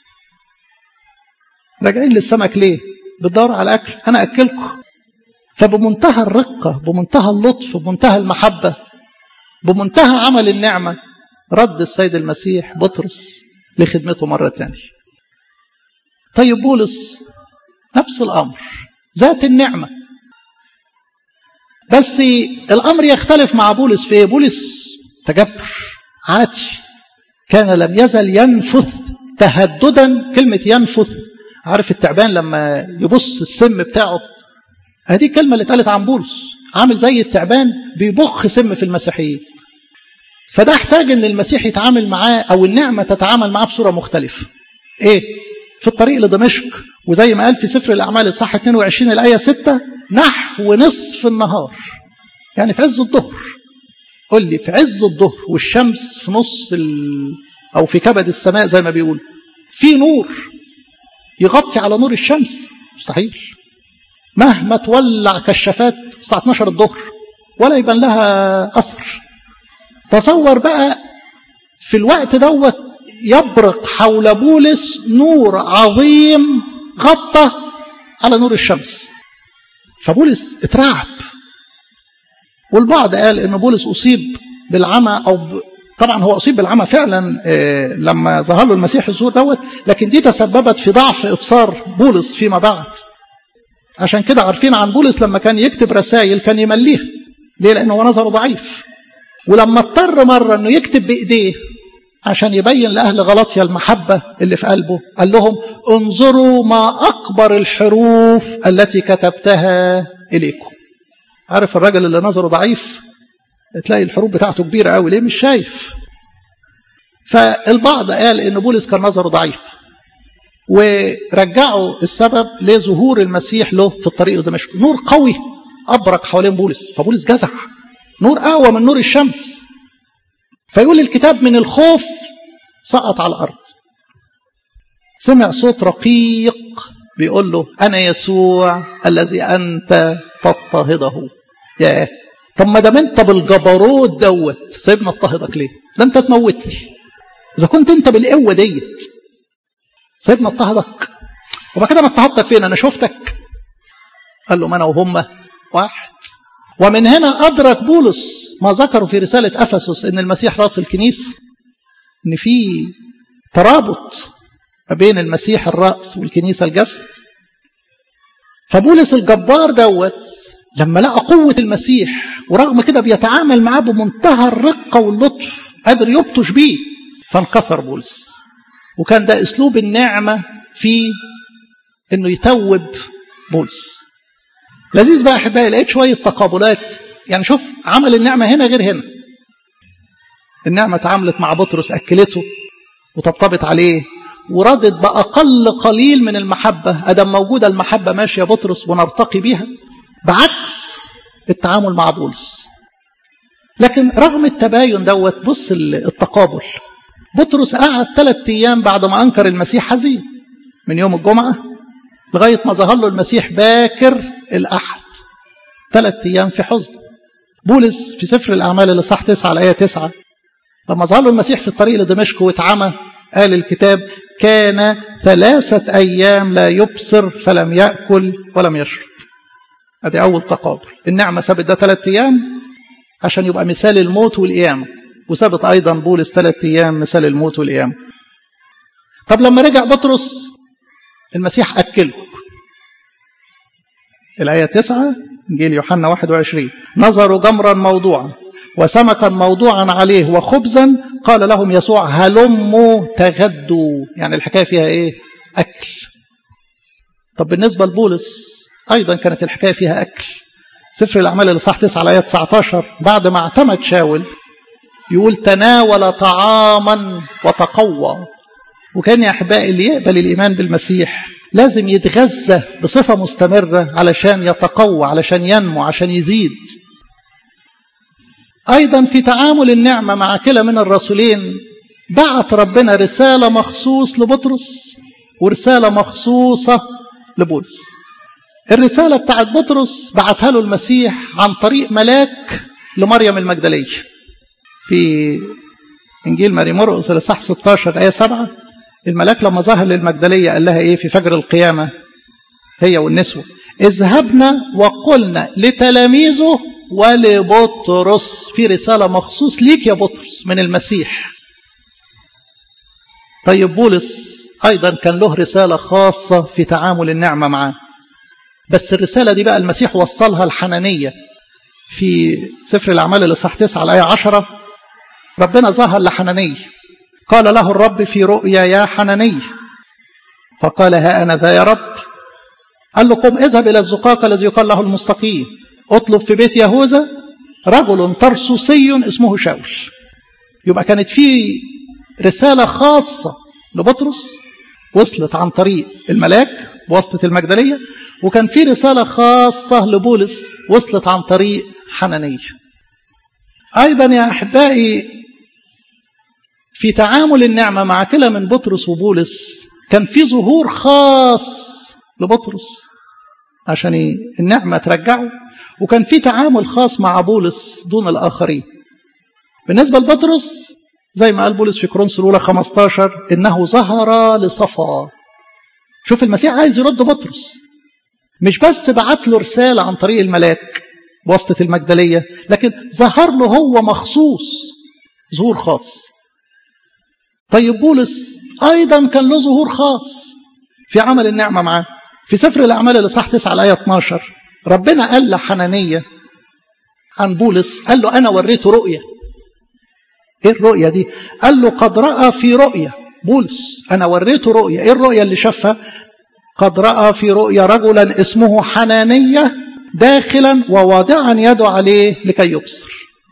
راجعين للسمك ليه بتدوروا على اكل انا اكلكم فبمنتهى الرقه بمنتهى اللطف بمنتهى المحبه بمنتهى عمل النعمه رد السيد المسيح بطرس لخدمته مرة تانية طيب بولس نفس الأمر ذات النعمة بس الأمر يختلف مع بولس في إيه؟ بولس تجبر عاتي كان لم يزل ينفث تهددا كلمة ينفث عارف التعبان لما يبص السم بتاعه هذه الكلمة اللي اتقالت عن بولس عامل زي التعبان بيبخ سم في المسيحيين فده احتاج ان المسيح يتعامل معاه او النعمة تتعامل معاه بصورة مختلفة ايه في الطريق لدمشق وزي ما قال في سفر الاعمال الصح 22 الايه 6 نحو نصف النهار يعني في عز الظهر قول لي في عز الظهر والشمس في نص ال... أو في كبد السماء زي ما بيقول في نور يغطي على نور الشمس مستحيل مهما تولع كشافات الساعة 12 الظهر ولا يبان لها أثر تصور بقى في الوقت دوت يبرق حول بولس نور عظيم غطى على نور الشمس فبولس اترعب والبعض قال ان بولس اصيب بالعمى او ب... طبعا هو اصيب بالعمى فعلا إيه لما ظهر له المسيح الزور دوت لكن دي تسببت في ضعف ابصار بولس فيما بعد عشان كده عارفين عن بولس لما كان يكتب رسائل كان يمليها ليه لانه هو نظره ضعيف ولما اضطر مره انه يكتب بايديه عشان يبين لاهل غلطيا المحبه اللي في قلبه قال لهم انظروا ما اكبر الحروف التي كتبتها اليكم عارف الراجل اللي نظره ضعيف تلاقي الحروف بتاعته كبيره قوي ليه مش شايف فالبعض قال ان بولس كان نظره ضعيف ورجعوا السبب لظهور المسيح له في الطريق لدمشق نور قوي ابرق حوالين بولس فبولس جزع نور اقوى من نور الشمس فيقول الكتاب من الخوف سقط على الارض سمع صوت رقيق بيقول له انا يسوع الذي انت تضطهده ياه طب ما دام انت بالجبروت دوت سيبنا اضطهدك ليه ده انت تموتني اذا كنت انت بالقوه ديت سيبنا اضطهدك وبعد كده انا اضطهدتك فين انا شفتك قال له ما انا وهم واحد ومن هنا ادرك بولس ما ذكروا في رساله افسس ان المسيح راس الكنيسه ان في ترابط ما بين المسيح الراس والكنيسه الجسد فبولس الجبار دوت لما لقى قوة المسيح ورغم كده بيتعامل معاه بمنتهى الرقة واللطف قادر يبطش بيه فانكسر بولس وكان ده اسلوب النعمة في انه يتوب بولس لذيذ بقى احبائي لقيت شوية تقابلات يعني شوف عمل النعمة هنا غير هنا النعمة اتعاملت مع بطرس أكلته وطبطبت عليه وردت بأقل قليل من المحبة أدم موجودة المحبة ماشية بطرس ونرتقي بيها بعكس التعامل مع بولس لكن رغم التباين دوت بص التقابل بطرس قعد ثلاث أيام بعد ما أنكر المسيح حزين من يوم الجمعة لغاية ما ظهر له المسيح باكر الأحد ثلاث أيام في حزن بولس في سفر الأعمال اللي صح تسعة الآية تسعة لما ظهر له المسيح في الطريق لدمشق واتعمى قال الكتاب كان ثلاثة أيام لا يبصر فلم يأكل ولم يشرب ادي أول تقابل النعمة سابت ده ثلاثة أيام عشان يبقى مثال الموت والقيامة وسابت أيضا بولس ثلاثة أيام مثال الموت والقيامة طب لما رجع بطرس المسيح أكله الآية تسعة إنجيل يوحنا 21 نظروا جمرا موضوعا وسمكا موضوعا عليه وخبزا قال لهم يسوع هلموا تغدوا يعني الحكاية فيها إيه أكل طب بالنسبة لبولس أيضا كانت الحكاية فيها أكل سفر الأعمال اللي صح 9 الآية 19 بعد ما اعتمد شاول يقول تناول طعاما وتقوى وكان يا أحبائي اللي يقبل الإيمان بالمسيح لازم يتغذى بصفة مستمرة علشان يتقوى علشان ينمو عشان يزيد أيضا في تعامل النعمة مع كلا من الرسولين بعت ربنا رسالة مخصوص لبطرس ورسالة مخصوصة لبولس الرسالة بتاعت بطرس بعتها له المسيح عن طريق ملاك لمريم المجدلية في إنجيل ماري مرقس الإصحاح 16 آية 7 الملاك لما ظهر للمجدلية قال لها إيه في فجر القيامة هي والنسوة اذهبنا وقلنا لتلاميذه ولبطرس في رسالة مخصوص ليك يا بطرس من المسيح طيب بولس أيضا كان له رسالة خاصة في تعامل النعمة معاه بس الرسالة دي بقى المسيح وصلها الحنانية في سفر الأعمال الإصحاح 9 الآية 10 ربنا ظهر لحنانية قال له الرب في رؤيا يا حناني فقال ها أنا ذا يا رب قال له قم اذهب إلى الزقاق الذي يقال له المستقيم اطلب في بيت يهوذا رجل ترسوسي اسمه شاول يبقى كانت في رسالة خاصة لبطرس وصلت عن طريق الملاك بواسطة المجدلية وكان في رسالة خاصة لبولس وصلت عن طريق حنانية أيضا يا أحبائي في تعامل النعمة مع كلا من بطرس وبولس كان في ظهور خاص لبطرس عشان النعمة ترجعه وكان في تعامل خاص مع بولس دون الآخرين بالنسبة لبطرس زي ما قال بولس في كورنثوس الأولى 15 إنه ظهر لصفا شوف المسيح عايز يرد بطرس مش بس بعت له رسالة عن طريق الملاك بواسطة المجدلية لكن ظهر له هو مخصوص ظهور خاص طيب بولس أيضا كان له ظهور خاص في عمل النعمة معاه في سفر الأعمال الإصحاح 9 الآية 12 ربنا قال لحنانية عن بولس قال له أنا وريته رؤية إيه الرؤية دي قال له قد رأى في رؤية بولس أنا وريته رؤية إيه الرؤية اللي شافها قد رأى في رؤيا رجلا اسمه حنانية داخلا وواضعا يده عليه لكي يبصر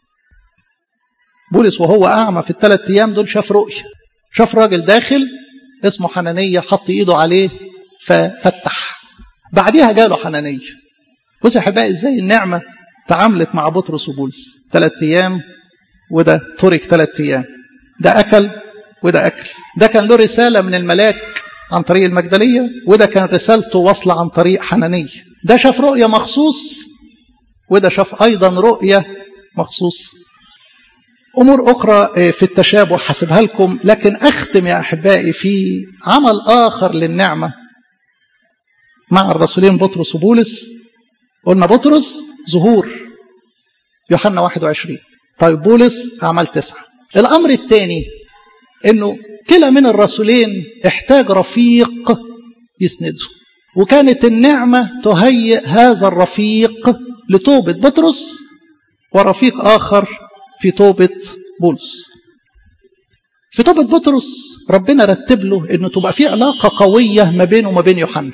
بولس وهو أعمى في الثلاث أيام دول شاف رؤية شاف راجل داخل اسمه حنانية حط إيده عليه ففتح بعديها جاله حنانية بص يا أحبائي إزاي النعمة تعاملت مع بطرس وبولس ثلاث أيام وده ترك ثلاث أيام ده أكل وده أكل ده كان له رسالة من الملاك عن طريق المجدلية وده كان رسالته واصلة عن طريق حنانية ده شاف رؤية مخصوص وده شاف أيضا رؤية مخصوص أمور أخرى في التشابه حسبها لكم لكن أختم يا أحبائي في عمل آخر للنعمة مع الرسولين بطرس وبولس قلنا بطرس ظهور يوحنا 21 طيب بولس أعمال تسعة الأمر الثاني أنه كلا من الرسولين احتاج رفيق يسنده وكانت النعمة تهيئ هذا الرفيق لتوبة بطرس ورفيق آخر في توبة بولس في توبة بطرس ربنا رتب له انه تبقى في علاقة قوية ما بينه وما بين يوحنا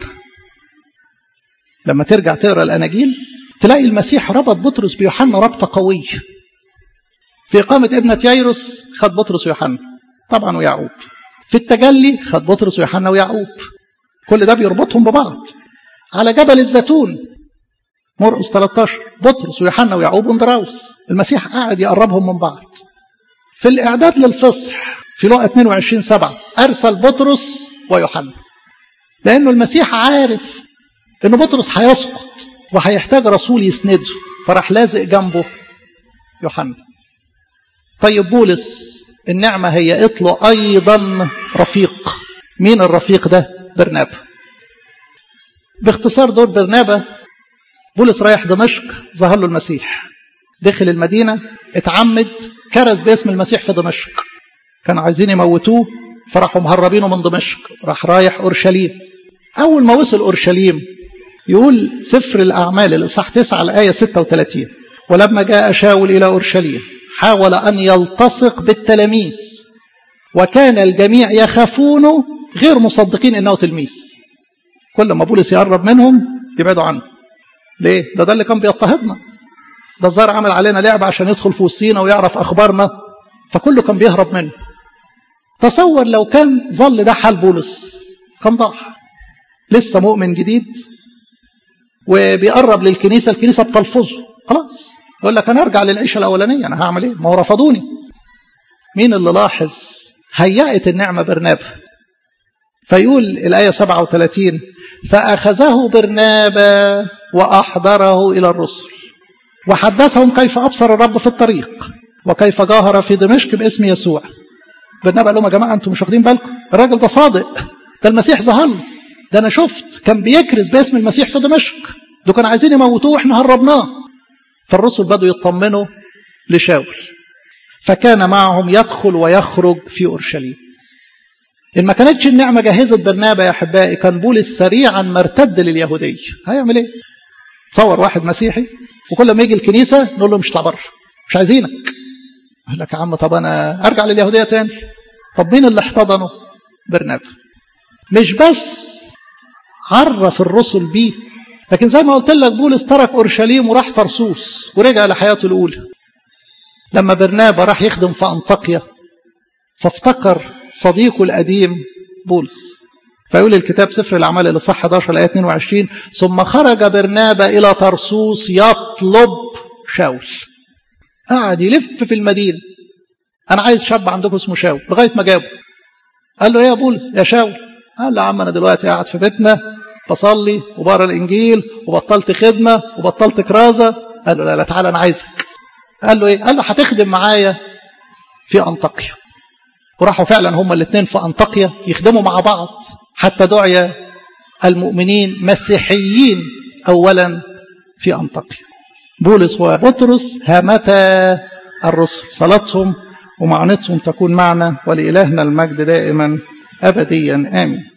لما ترجع تقرا الاناجيل تلاقي المسيح ربط بطرس بيوحنا ربطة قوية في إقامة ابنة ييروس خد بطرس ويوحنا طبعا ويعقوب في التجلي خد بطرس ويوحنا ويعقوب كل ده بيربطهم ببعض على جبل الزيتون مرقس 13 بطرس ويوحنا ويعقوب واندراوس المسيح قاعد يقربهم من بعض في الإعداد للفصح في لقا 22 7 أرسل بطرس ويوحنا لأنه المسيح عارف أن بطرس هيسقط وهيحتاج رسول يسنده فراح لازق جنبه يوحنا طيب بولس النعمة هي له أيضا رفيق مين الرفيق ده برنابا باختصار دور برنابا بولس رايح دمشق ظهر له المسيح دخل المدينة اتعمد كرز باسم المسيح في دمشق كانوا عايزين يموتوه فراحوا مهربينه من دمشق راح رايح أورشليم أول ما وصل أورشليم يقول سفر الأعمال الإصحاح 9 الآية 36 ولما جاء شاول إلى أورشليم حاول أن يلتصق بالتلاميذ وكان الجميع يخافونه غير مصدقين أنه تلميذ كل ما بولس يقرب منهم يبعدوا عنه ليه؟ ده ده اللي كان بيضطهدنا ده الظاهر عمل علينا لعبة عشان يدخل في وسطينا ويعرف أخبارنا فكله كان بيهرب منه تصور لو كان ظل ده حال بولس كان ضاع لسه مؤمن جديد وبيقرب للكنيسة الكنيسة بتلفظه خلاص يقول لك أنا أرجع للعيشة الأولانية أنا هعمل إيه ما هو رفضوني مين اللي لاحظ هيأت النعمة برنابا فيقول الآية 37 فأخذه برنابا وأحضره إلى الرسل وحدثهم كيف أبصر الرب في الطريق وكيف جاهر في دمشق باسم يسوع برنابا قال لهم يا جماعة أنتم مش واخدين بالكم الراجل ده صادق ده المسيح ظهر ده أنا شفت كان بيكرز باسم المسيح في دمشق دول كانوا عايزين يموتوه واحنا هربناه فالرسل بدوا يطمنوا لشاول فكان معهم يدخل ويخرج في أورشليم إن ما كانتش النعمة جهزت برنابا يا أحبائي كان بولس سريعا مرتد لليهودية هيعمل إيه؟ تصور واحد مسيحي وكل ما يجي الكنيسة نقول له مش طلع بره مش عايزينك يقول لك يا عم طب أنا أرجع لليهودية تاني طب مين اللي احتضنه؟ برنابا مش بس عرف الرسل بيه لكن زي ما قلت لك بولس ترك اورشليم وراح طرسوس ورجع لحياته الاولى لما برنابا راح يخدم في انطاكيا فافتكر صديقه القديم بولس فيقول الكتاب سفر الاعمال اللي صح 11 الايه 22 ثم خرج برنابا الى طرسوس يطلب شاول قعد يلف في المدينة أنا عايز شاب عندكم اسمه شاول لغاية ما جابه قال له إيه يا بولس يا شاول قال له يا عم أنا دلوقتي قاعد في بيتنا بصلي وبقرا الإنجيل وبطلت خدمة وبطلت كرازة قال له لا لا تعالى أنا عايزك قال له إيه قال له هتخدم معايا في أنطاكيا وراحوا فعلا هما الاثنين في أنطاكيا يخدموا مع بعض حتى دعي المؤمنين مسيحيين أولا في أنطاكيا بولس وبطرس هامتا الرسل صلاتهم ومعنتهم تكون معنا ولإلهنا المجد دائما أبديا آمين